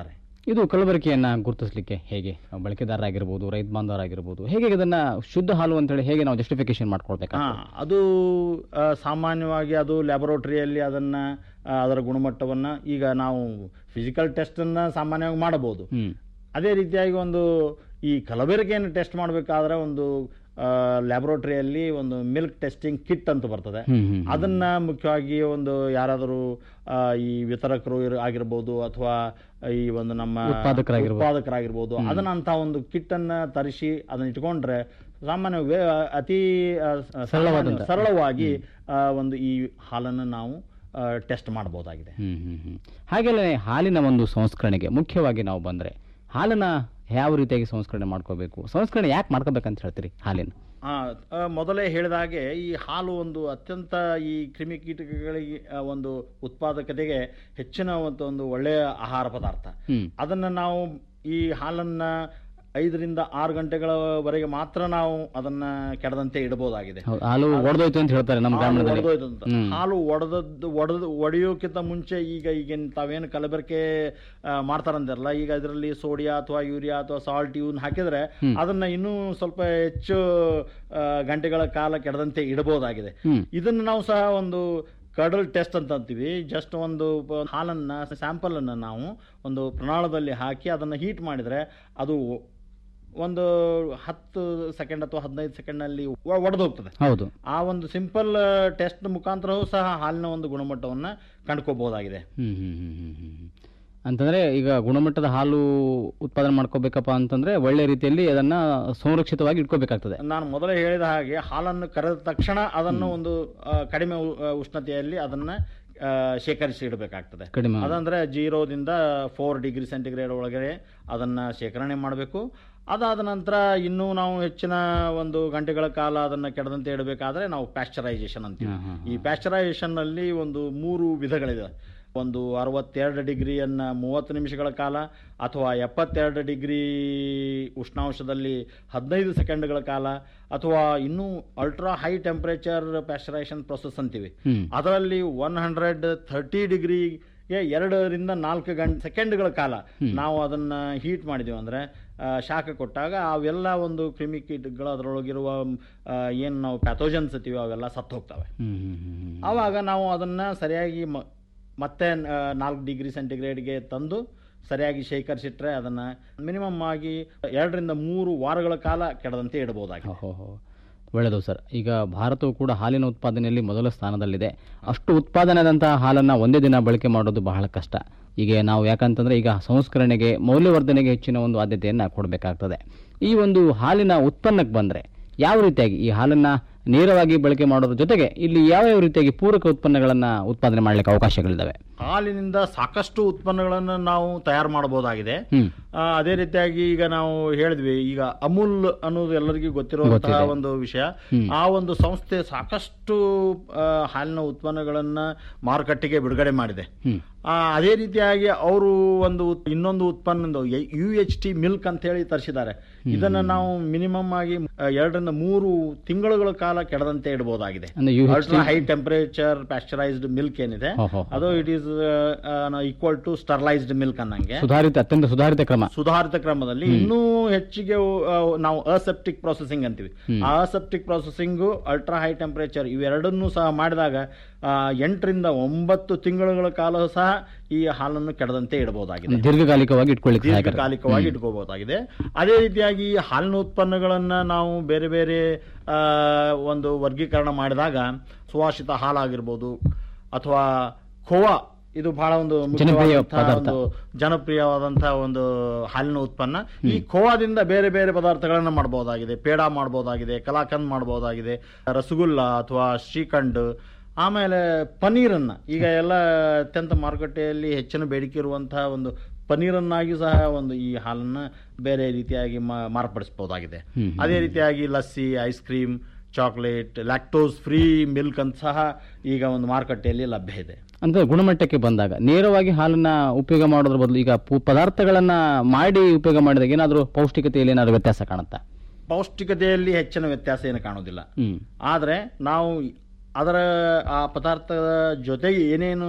ಇದು ಕಲಬೆರಕೆಯನ್ನ ಗುರುತಿಸಲಿಕ್ಕೆ ಹೇಗೆ ಬಳಕೆದಾರರಾಗಿರ್ಬೋದು ರೈತ ಬಾಂಧವರಾಗಿರ್ಬೋದು ಹೇಗೆ ಇದನ್ನ ಶುದ್ಧ ಹಾಲು ಅಂತೇಳಿ ಹೇಗೆ ನಾವು ಜಸ್ಟಿಫಿಕೇಶನ್ ಮಾಡ್ಕೊಳ್ಬೇಕಾ ಹಾ ಅದು ಆ, ಸಾಮಾನ್ಯವಾಗಿ ಅದು ಲ್ಯಾಬೊರೇಟರಿಯಲ್ಲಿ ಅದನ್ನ ಆ, ಅದರ ಗುಣಮಟ್ಟವನ್ನ ಈಗ ನಾವು ಫಿಸಿಕಲ್ ಟೆಸ್ಟ್ ಅನ್ನ ಸಾಮಾನ್ಯವಾಗಿ ಮಾಡಬಹುದು ಹ್ಮ್ ಅದೇ ರೀತಿಯಾಗಿ ಒಂದು ಈ ಕಲಬೆರಕೆಯನ್ನು ಟೆಸ್ಟ್ ಮಾಡಬೇಕಾದ್ರೆ ಒಂದು ಲ್ಯಾಬೊರೇಟರಿಯಲ್ಲಿ ಒಂದು ಮಿಲ್ಕ್ ಟೆಸ್ಟಿಂಗ್ ಕಿಟ್ ಅಂತ ಬರ್ತದೆ ಹ್ಮ್, ಹ್ಮ್, ಅದನ್ನ ಮುಖ್ಯವಾಗಿ ಒಂದು ಯಾರಾದರೂ ಆ, ಈ ವಿತರಕರು ಇರ್- ಆಗಿರ್ಬೋದು ಅಥವಾ ಈ ಒಂದು ನಮ್ಮ ಉತ್ಪಾದಕರಾಗಿರ್ಬೋದು. ಉತ್ಪಾದಕರಾಗಿರ್ಬೋದು ಅದನ್ನ ಅಂತ ಒಂದು ಕಿಟ್ ಅನ್ನ ತರಿಸಿ ಅದನ್ನ ಇಟ್ಕೊಂಡ್ರೆ ಸಾಮಾನ್ಯ ವೇ- ಅತಿ ಆ, ಸ- ಸರಳವಾದಂತ. ಸರಳವಾಗಿ ಆ, ಒಂದು ಈ ಹಾಲನ್ನು ನಾವು ಟೆಸ್ಟ್ ಮಾಡಬಹುದಾಗಿದೆ ಹ್ಮ್ ಹ್ಮ್ ಹ್ಮ್ ಹಾಗೆಲ್ಲ ಹಾಲಿನ ಒಂದು ಸಂಸ್ಕರಣೆಗೆ ಮುಖ್ಯವಾಗಿ ನಾವು ಬಂದ್ರೆ ಹಾಲನ್ನ ಯಾವ ರೀತಿಯಾಗಿ ಸಂಸ್ಕರಣೆ ಮಾಡ್ಕೋಬೇಕು ಸಂಸ್ಕರಣೆ ಯಾಕೆ ಮಾಡ್ಕೋಬೇಕಂತ ಹೇಳ್ತೀರಿ ಹಾಲಿನ ಆ, ಆ, ಮೊದಲೇ ಹೇಳಿದ ಹಾಗೆ ಈ ಹಾಲು ಒಂದು ಅತ್ಯಂತ ಈ ಕ್ರಿಮಿಕೀಟಗಳಿಗೆ ಆ, ಒಂದು ಉತ್ಪಾದಕತೆಗೆ ಹೆಚ್ಚಿನ ಒಂದು ಒಂದು ಒಳ್ಳೆಯ ಆಹಾರ ಪದಾರ್ಥ ಹ್ಮ್ ಅದನ್ನ ನಾವು ಈ ಹಾಲನ್ನ ಐದರಿಂದ ಆರು ಗಂಟೆಗಳವರೆಗೆ ಮಾತ್ರ ನಾವು ಅದನ್ನ ಕೆಡದಂತೆ ಇಡಬಹುದಾಗಿದೆ ಹೌದು, ಹಾಲು ಒಡೆದೋಯ್ತು ಅಂತ ಹೇಳ್ತಾರೆ ನಮ್ಮ ಹಾಲು ಗ್ರಾಮದಲ್ಲಿ ಒಡೆದೋಯ್ತು ಅಂತ. ಹ್ಮ್. ಹಾಲು ಒಡೆದದ್ದು ಒಡೆದು ಒಡೆಯೋಕ್ಕಿಂತ ಮುಂಚೆ ಈಗ ಈಗ ತಾವೇನು ಕಲಬೆರಕೆ ಆ, ಮಾಡ್ತಾರಂತಾರಲ್ಲ ಈಗ ಇದರಲ್ಲಿ ಸೋಡಿಯಾ ಅಥವಾ ಯೂರಿಯಾ ಅಥವಾ ಸಾಲ್ಟ್ ಇವನ್ನ ಹಾಕಿದ್ರೆ ಅದನ್ನ ಇನ್ನೂ ಸ್ವಲ್ಪ ಹೆಚ್ಚು ಆ, ಗಂಟೆಗಳ ಕಾಲ ಕೆಡದಂತೆ ಇಡಬಹುದಾಗಿದೆ ಹ್ಮ್. ಇದನ್ನು ನಾವು ಸಹ ಒಂದು ಕಡಲ್ ಟೆಸ್ಟ್ ಅಂತ ಅಂತೀವಿ ಜಸ್ಟ್ ಒಂದು ಪ- ಹಾಲನ್ನ ಸ್ಯಾಂಪಲ್ ಅನ್ನ ನಾವು ಒಂದು ಪ್ರಣಾಳದಲ್ಲಿ ಹಾಕಿ ಅದನ್ನ ಹೀಟ್ ಮಾಡಿದ್ರೆ ಅದು ಒಂದು ಹತ್ತು ಸೆಕೆಂಡ್ ಅಥವಾ ಹದಿನೈದು ಸೆಕೆಂಡ್ನಲ್ಲಿ ಒಡೆದು ಹೋಗ್ತದೆ ಹೌದು ಆ ಒಂದು ಸಿಂಪಲ್ ಟೆಸ್ಟ್ ಮುಖಾಂತರವೂ ಸಹ ಹಾಲಿನ ಒಂದು ಗುಣಮಟ್ಟವನ್ನ ಕಂಡುಕೋಬಹುದಾಗಿದೆ ಹ್ಮ್ ಹ್ಮ್ ಹ್ಮ್ ಹ್ಮ್ ಹ್ಮ್ ಹ್ಮ್. ಅಂತಂದ್ರೆ ಈಗ ಗುಣಮಟ್ಟದ ಹಾಲು ಉತ್ಪಾದನೆ ಮಾಡ್ಕೋಬೇಕಪ್ಪ ಅಂತಂದ್ರೆ ಒಳ್ಳೆ ರೀತಿಯಲ್ಲಿ ಅದನ್ನ ಸಂರಕ್ಷಿತವಾಗಿ ಇಟ್ಕೋಬೇಕಾಗ್ತದೆ ನಾನು ಮೊದಲೇ ಹೇಳಿದ ಹಾಗೆ ಹಾಲನ್ನು ಕರೆದ ತಕ್ಷಣ ಅದನ್ನು ಒಂದು ಆ, ಕಡಿಮೆ ಉ- ಆ, ಉಷ್ಣತೆಯಲ್ಲಿ ಅದನ್ನ ಆ, ಶೇಖರಿಸಿ ಇಡಬೇಕಾಗ್ತದೆ ಕಡಿಮೆ ಅದಂದ್ರೆ ಜೀರೋದಿಂದ ಫೋರ್ ಡಿಗ್ರಿ ಸೆಂಟಿಗ್ರೇಡ್ ಒಳಗಡೆ ಅದನ್ನ ಶೇಖರಣೆ ಮಾಡಬೇಕು ಅದಾದ ನಂತರ ಇನ್ನೂ ನಾವು ಹೆಚ್ಚಿನ ಒಂದು ಗಂಟೆಗಳ ಕಾಲ ಅದನ್ನ ಕೆಡದಂತೆ ಇಡಬೇಕಾದ್ರೆ ನಾವು ಪ್ಯಾಶ್ಚರೈಸೇಷನ್ ಅಂತೀವಿ ಈ ಪ್ಯಾಶ್ಚರೈಸೇಷನ್ ನಲ್ಲಿ ಒಂದು ಮೂರು ವಿಧಗಳಿದೆ ಒಂದು ಅರವತ್ತೆರಡು ಡಿಗ್ರಿಯನ್ನ ಮೂವತ್ತು ನಿಮಿಷಗಳ ಕಾಲ ಅಥವಾ ಎಪ್ಪತ್ತೆರಡು ಡಿಗ್ರಿ ಉಷ್ಣಾಂಶದಲ್ಲಿ ಹದಿನೈದು ಸೆಕೆಂಡ್ಗಳ ಕಾಲ ಅಥವಾ ಇನ್ನೂ ultra high temperature pasteurisation process ಅಂತೀವಿ ಹ್ಮ್. ಅದರಲ್ಲಿ ಒನ್ ಹಂಡ್ರೆಡ್ ಥರ್ಟಿ ಡಿಗ್ರಿಗೆ ಎರಡರಿಂದ ನಾಲ್ಕು ಗಂಟೆ ಸೆಕೆಂಡ್ಗಳ ಕಾಲ ನಾವು ಅದನ್ನ ಹೀಟ್ ಮಾಡಿದೀವಿ ಅಂದ್ರೆ ಆ, ಶಾಖ ಕೊಟ್ಟಾಗ ಅವೆಲ್ಲ ಒಂದು ಕ್ರಿಮಿಕೀಟಗಳು ಅದರೊಳಗಿರುವ ಏನು ನಾವು ಪ್ಯಾಥೋಜನ್ಸ್ ಅಂತೀವಿ ಅವೆಲ್ಲ ಸತ್ತು ಹೋಗ್ತವೆ ಹ್ಮ್ ಹ್ಮ್ ಹ್ಮ್ ಹ್ಮ್. ಆವಾಗ ನಾವು ಅದನ್ನ ಸರಿಯಾಗಿ ಮ- ಮತ್ತೆ ನಾಲ್ಕು ಡಿಗ್ರಿ ಸೆಂಟಿಗ್ರೇಡ್ಗೆ ತಂದು ಸರಿಯಾಗಿ ಶೇಖರಿಸಿಟ್ರೆ ಅದನ್ನ ಮಿನಿಮಮ್ ಆಗಿ ಎರಡರಿಂದ ಮೂರು ವಾರಗಳ ಕಾಲ ಕೆಡದಂತೆ ಇಡಬಹುದಾಗಿದೆ ಓಹೋ ಒಳ್ಳೆಯದು ಸರ್ ಈಗ ಭಾರತವು ಕೂಡ ಹಾಲಿನ ಉತ್ಪಾದನೆಯಲ್ಲಿ ಮೊದಲ ಸ್ಥಾನದಲ್ಲಿದೆ ಅಷ್ಟು ಉತ್ಪಾದನೆಯಾದಂತಹ ಹಾಲನ್ನು ಒಂದೇ ದಿನ ಬಳಕೆ ಮಾಡೋದು ಬಹಳ ಕಷ್ಟ ಈಗ ನಾವು ಯಾಕಂತಂದ್ರೆ ಈಗ ಸಂಸ್ಕರಣೆಗೆ ಮೌಲ್ಯವರ್ಧನೆಗೆ ಹೆಚ್ಚಿನ ಒಂದು ಆದ್ಯತೆಯನ್ನು ಕೊಡಬೇಕಾಗ್ತದೆ ಈ ಒಂದು ಹಾಲಿನ ಉತ್ಪನ್ನಕ್ಕೆ ಬಂದರೆ ಯಾವ ರೀತಿಯಾಗಿ ಈ ಹಾಲನ್ನ ನೇರವಾಗಿ ಬಳಕೆ ಮಾಡೋದ್ರ ಜೊತೆಗೆ ಇಲ್ಲಿ ಯಾವ ಯಾವ ರೀತಿಯಾಗಿ ಪೂರಕ ಉತ್ಪನ್ನಗಳನ್ನು ಉತ್ಪಾದನೆ ಮಾಡಲಿಕ್ಕೆ ಅವಕಾಶಗಳಿದ್ದಾವೆ ಹಾಲಿನಿಂದ ಸಾಕಷ್ಟು ಉತ್ಪನ್ನಗಳನ್ನು ನಾವು ತಯಾರು ಮಾಡಬಹುದಾಗಿದೆ ಹ್ಮ್ ಆ, ಅದೇ ರೀತಿಯಾಗಿ ಈಗ ನಾವು ಹೇಳಿದ್ವಿ ಈಗ ಅಮೂಲ್ ಅನ್ನೋದು ಎಲ್ಲರಿಗೂ ಗೊತ್ತಿರುವಂತಹ ಗೊತ್ತಿದೆ. ಒಂದು ವಿಷಯ ಹ್ಮ್. ಆ ಒಂದು ಸಂಸ್ಥೆ ಸಾಕಷ್ಟು ಆ, ಹಾಲಿನ ಉತ್ಪನ್ನಗಳನ್ನ ಮಾರುಕಟ್ಟೆಗೆ ಬಿಡುಗಡೆ ಮಾಡಿದೆ ಹ್ಮ್ ಆ, ಅದೇ ರೀತಿಯಾಗಿ ಅವರು ಒಂದು ಉತ್- ಇನ್ನೊಂದು ಉತ್ಪನ್ನ ಯು ಎಚ್ ಟಿ ಮಿಲ್ಕ್ ಅಂತ ಹೇಳಿ ತರಿಸಿದ್ದಾರೆ ಇದನ್ನ ನಾವು ಮಿನಿಮಮ್ ಆಗಿ ಆ, ಎರಡರಿಂದ ಮೂರು ತಿಂಗಳುಗಳ ಕಾಲ ಕೆಡದಂತೆ ಇಡಬಹುದಾಗಿದೆ ಅಂದ್ರೆ UHT ultra high temperature pasteurised milk ಏನಿದೆ ಓಹೋ. ಅದು it is equal to sterilised milk ಅನ್ನಂಗೆ ಸುಧಾರಿತ ಅತ್ಯಂತ ಸುಧಾರಿತ ಕ್ರಮ ಸುಧಾರಿತ ಕ್ರಮದಲ್ಲಿ ಇನ್ನೂ ಹೆಚ್ಚಿಗೆ ಆ, ನಾವು ಅಸೆಪ್ಟಿಕ್ ಪ್ರೊಸೆಸಿಂಗ್ ಅಂತೀವಿ ಆ aseptic processing ultra high temperature ಇವೆರಡನ್ನೂ ಸಹ ಮಾಡಿದಾಗ ಆ, ಎಂಟರಿಂದ ಒಂಬತ್ತು ತಿಂಗಳುಗಳ ಕಾಲ ಸಹ ಈ ಹಾಲನ್ನು ಕೆಡದಂತೆ ಇಡಬಹುದಾಗಿದೆ ದೀರ್ಘಕಾಲಿಕವಾಗಿ ಇಟ್ಕೊಳ್ಳಿಕ್ಕೆ ಸಹಾಯಕ ದೀರ್ಘಕಾಲಿಕವಾಗಿ ಇಟ್ಕೋಬಹುದಾಗಿದೆ ಅದೇ ರೀತಿಯಾಗಿ ಈ ಹಾಲಿನ ಉತ್ಪನ್ನಗಳನ್ನ ನಾವು ಬೇರೆ ಬೇರೆ ಆ, ಒಂದು ವರ್ಗೀಕರಣ ಮಾಡಿದಾಗ ಸುವಾಸಿತ ಹಾಲಾಗಿರ್ಬೋದು ಅಥವಾ ಖೋವಾ ಇದು ಬಹಳ ಒಂದು ಜನಪ್ರಿಯ ಮುಖ್ಯವಾದಂತಹ ಪದಾರ್ಥ. ಒಂದು ಜನಪ್ರಿಯವಾದಂತಹ ಒಂದು ಹಾಲಿನ ಉತ್ಪನ್ನ ಈ ಖೋವಾದಿಂದ ಬೇರೆ ಬೇರೆ ಪದಾರ್ಥಗಳನ್ನ ಮಾಡಬಹುದಾಗಿದೆ ಪೇಡ ಮಾಡಬಹುದಾಗಿದೆ ಕಲಾಕಂದ್ ಮಾಡಬಹುದಾಗಿದೆ ರಸಗುಲ್ಲ ಅಥವಾ ಶ್ರೀಖಂಡ್ ಆಮೇಲೆ ಪನ್ನೀರನ್ನ ಈಗ ಎಲ್ಲ ಅತ್ಯಂತ ಮಾರುಕಟ್ಟೆಯಲ್ಲಿ ಹೆಚ್ಚಿನ ಬೇಡಿಕೆ ಇರುವಂತಹ ಒಂದು ಪನ್ನೀರನ್ನಾಗಿ ಸಹ ಒಂದು ಈ ಹಾಲನ್ನ ಬೇರೆ ರೀತಿಯಾಗಿ ಮಾ- ಮಾರ್ಪಡಿಸಬಹುದಾಗಿದೆ ಅದೇ ರೀತಿಯಾಗಿ lassi ice cream chocolate lactose free milk ಅಂತ ಸಹ ಈಗ ಒಂದು ಮಾರುಕಟ್ಟೆಯಲ್ಲಿ ಲಭ್ಯ ಇದೆ ಅಂದ್ರೆ ಗುಣಮಟ್ಟಕ್ಕೆ ಬಂದಾಗ ನೇರವಾಗಿ ಹಾಲನ್ನ ಉಪಯೋಗ ಮಾಡೋದ್ರ ಬದಲು ಈಗ ಪು- ಪದಾರ್ಥಗಳನ್ನ ಮಾಡಿ ಉಪಯೋಗ ಮಾಡಿದಾಗ ಏನಾದರೂ ಪೌಷ್ಟಿಕತೆಯಲ್ಲಿ ಏನಾದರೂ ವ್ಯತ್ಯಾಸ ಕಾಣುತ್ತಾ ಪೌಷ್ಟಿಕತೆಯಲ್ಲಿ ಹೆಚ್ಚಿನ ವ್ಯತ್ಯಾಸ ಏನು ಕಾಣೋದಿಲ್ಲ ಹ್ಮ್ ಆದರೆ ನಾವು ಅದರ ಆ ಪದಾರ್ಥದ ಜೊತೆಗೆ ಏನೇನು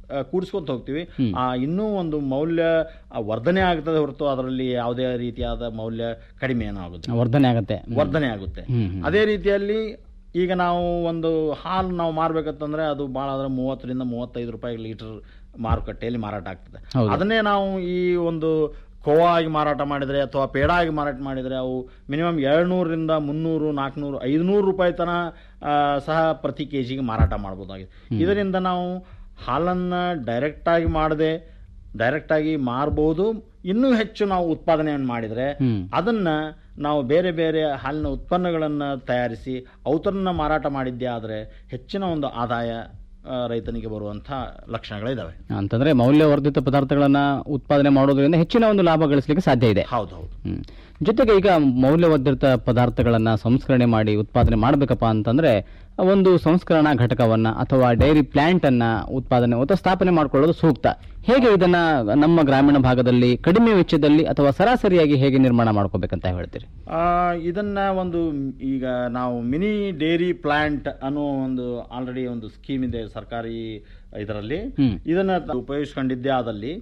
ಆ, ಕೂಡಿಸ್ಕೊಂತ ಹೋಗ್ತೀವಿ ಆ ಇನ್ನೂ ಒಂದು ಮೌಲ್ಯ ಆ, ವರ್ಧನೆ ಆಗ್ತದೆ ಹೊರತು ಅದರಲ್ಲಿ ಯಾವುದೇ ರೀತಿಯಾದ ಮೌಲ್ಯ ಕಡಿಮೆ ಏನಾಗುತ್ತೆ ವರ್ಧನೆ ಆಗತ್ತೆ ವರ್ಧನೆ ಆಗುತ್ತೆ ಅದೇ ರೀತಿಯಲ್ಲಿ ಈಗ ನಾವು ಒಂದು ಹಾಲು ನಾವು ಮಾರ್ಬೇಕಂತಂದ್ರೆ ಅದು ಭಾಳ ಅಂದ್ರೆ ಮೂವತ್ತರಿಂದ ಮೂವತ್ತೈದು ರೂಪಾಯಿ ಲೀಟರ್ ಮಾರುಕಟ್ಟೆಯಲ್ಲಿ ಮಾರಾಟ ಆಗ್ತದೆ ಅದನ್ನೇ ನಾವು ಈ ಒಂದು ಕೋವಾ ಆಗಿ ಮಾರಾಟ ಮಾಡಿದರೆ ಅಥವಾ ಪೇಡ ಆಗಿ ಮಾರಾಟ ಮಾಡಿದರೆ ಅವು ಮಿನಿಮಮ್ ಏಳ್ನೂರರಿಂದ ಮುನ್ನೂರು ನಾಲ್ಕುನೂರು ಐದುನೂರು ರೂಪಾಯಿ ತನ ಆ, ಸಹ ಪ್ರತಿ ಕೆ ಜಿಗೆ ಮಾರಾಟ ಮಾಡ್ಬೋದಾಗಿದೆ ಇದರಿಂದ ನಾವು ಹಾಲನ್ನು ಡೈರೆಕ್ಟಾಗಿ ಮಾಡದೆ ಡೈರೆಕ್ಟಾಗಿ ಮಾರ್ಬೋದು ಇನ್ನೂ ಹೆಚ್ಚು ನಾವು ಉತ್ಪಾದನೆಯನ್ನು ಮಾಡಿದರೆ ಅದನ್ನ ನಾವು ಬೇರೆ ಬೇರೆ ಹಾಲಿನ ಉತ್ಪನ್ನಗಳನ್ನು ತಯಾರಿಸಿ ಅವತರನ್ನ ಮಾರಾಟ ಮಾಡಿದ್ದೇ ಆದರೆ ಹೆಚ್ಚಿನ ಒಂದು ಆದಾಯ ಆ, ರೈತನಿಗೆ ಬರುವಂಥ ಲಕ್ಷಣಗಳಿದ್ದಾವೆ ಅಂತಂದ್ರೆ ಮೌಲ್ಯವರ್ಧಿತ ಪದಾರ್ಥಗಳನ್ನ ಉತ್ಪಾದನೆ ಮಾಡೋದ್ರಿಂದ ಹೆಚ್ಚಿನ ಒಂದು ಲಾಭ ಗಳಿಸಲಿಕ್ಕೆ ಸಾಧ್ಯ ಇದೆ ಹೌದು ಹೌದು ಹ್ಮ್. ಜೊತೆಗೆ ಈಗ ಮೌಲ್ಯವರ್ಧಿತ ಪದಾರ್ಥಗಳನ್ನ ಸಂಸ್ಕರಣೆ ಮಾಡಿ ಉತ್ಪಾದನೆ ಮಾಡಬೇಕಪ್ಪ ಅಂತಂದ್ರೆ ಒಂದು ಸಂಸ್ಕರಣಾ ಘಟಕವನ್ನ ಅಥವಾ ಡೈರಿ ಪ್ಲಾಂಟ್ ಅನ್ನ ಉತ್ಪಾದನೆ ಅಥವಾ ಸ್ಥಾಪನೆ ಮಾಡ್ಕೊಳ್ಳೋದು ಸೂಕ್ತ ಹೇಗೆ ಇದನ್ನ ನಮ್ಮ ಗ್ರಾಮೀಣ ಭಾಗದಲ್ಲಿ ಕಡಿಮೆ ವೆಚ್ಚದಲ್ಲಿ ಅಥವಾ ಸರಾಸರಿಯಾಗಿ ಹೇಗೆ ನಿರ್ಮಾಣ ಮಾಡ್ಕೋಬೇಕಂತ ಹೇಳ್ತೀರಿ ಆ, ಇದನ್ನ ಒಂದು ಈಗ ನಾವು ಮಿನಿ ಡೇರಿ ಪ್ಲಾಂಟ್ ಅನ್ನೋ ಒಂದು ಆಲ್ರೆಡಿ ಒಂದು ಸ್ಕೀಮ್ ಇದೆ ಸರ್ಕಾರಿ ಇದರಲ್ಲಿ ಇದನ್ನ ತ- ಉಪಯೋಗಿಸ್ಕೊಂಡಿದ್ದೇ ಆದಲ್ಲಿ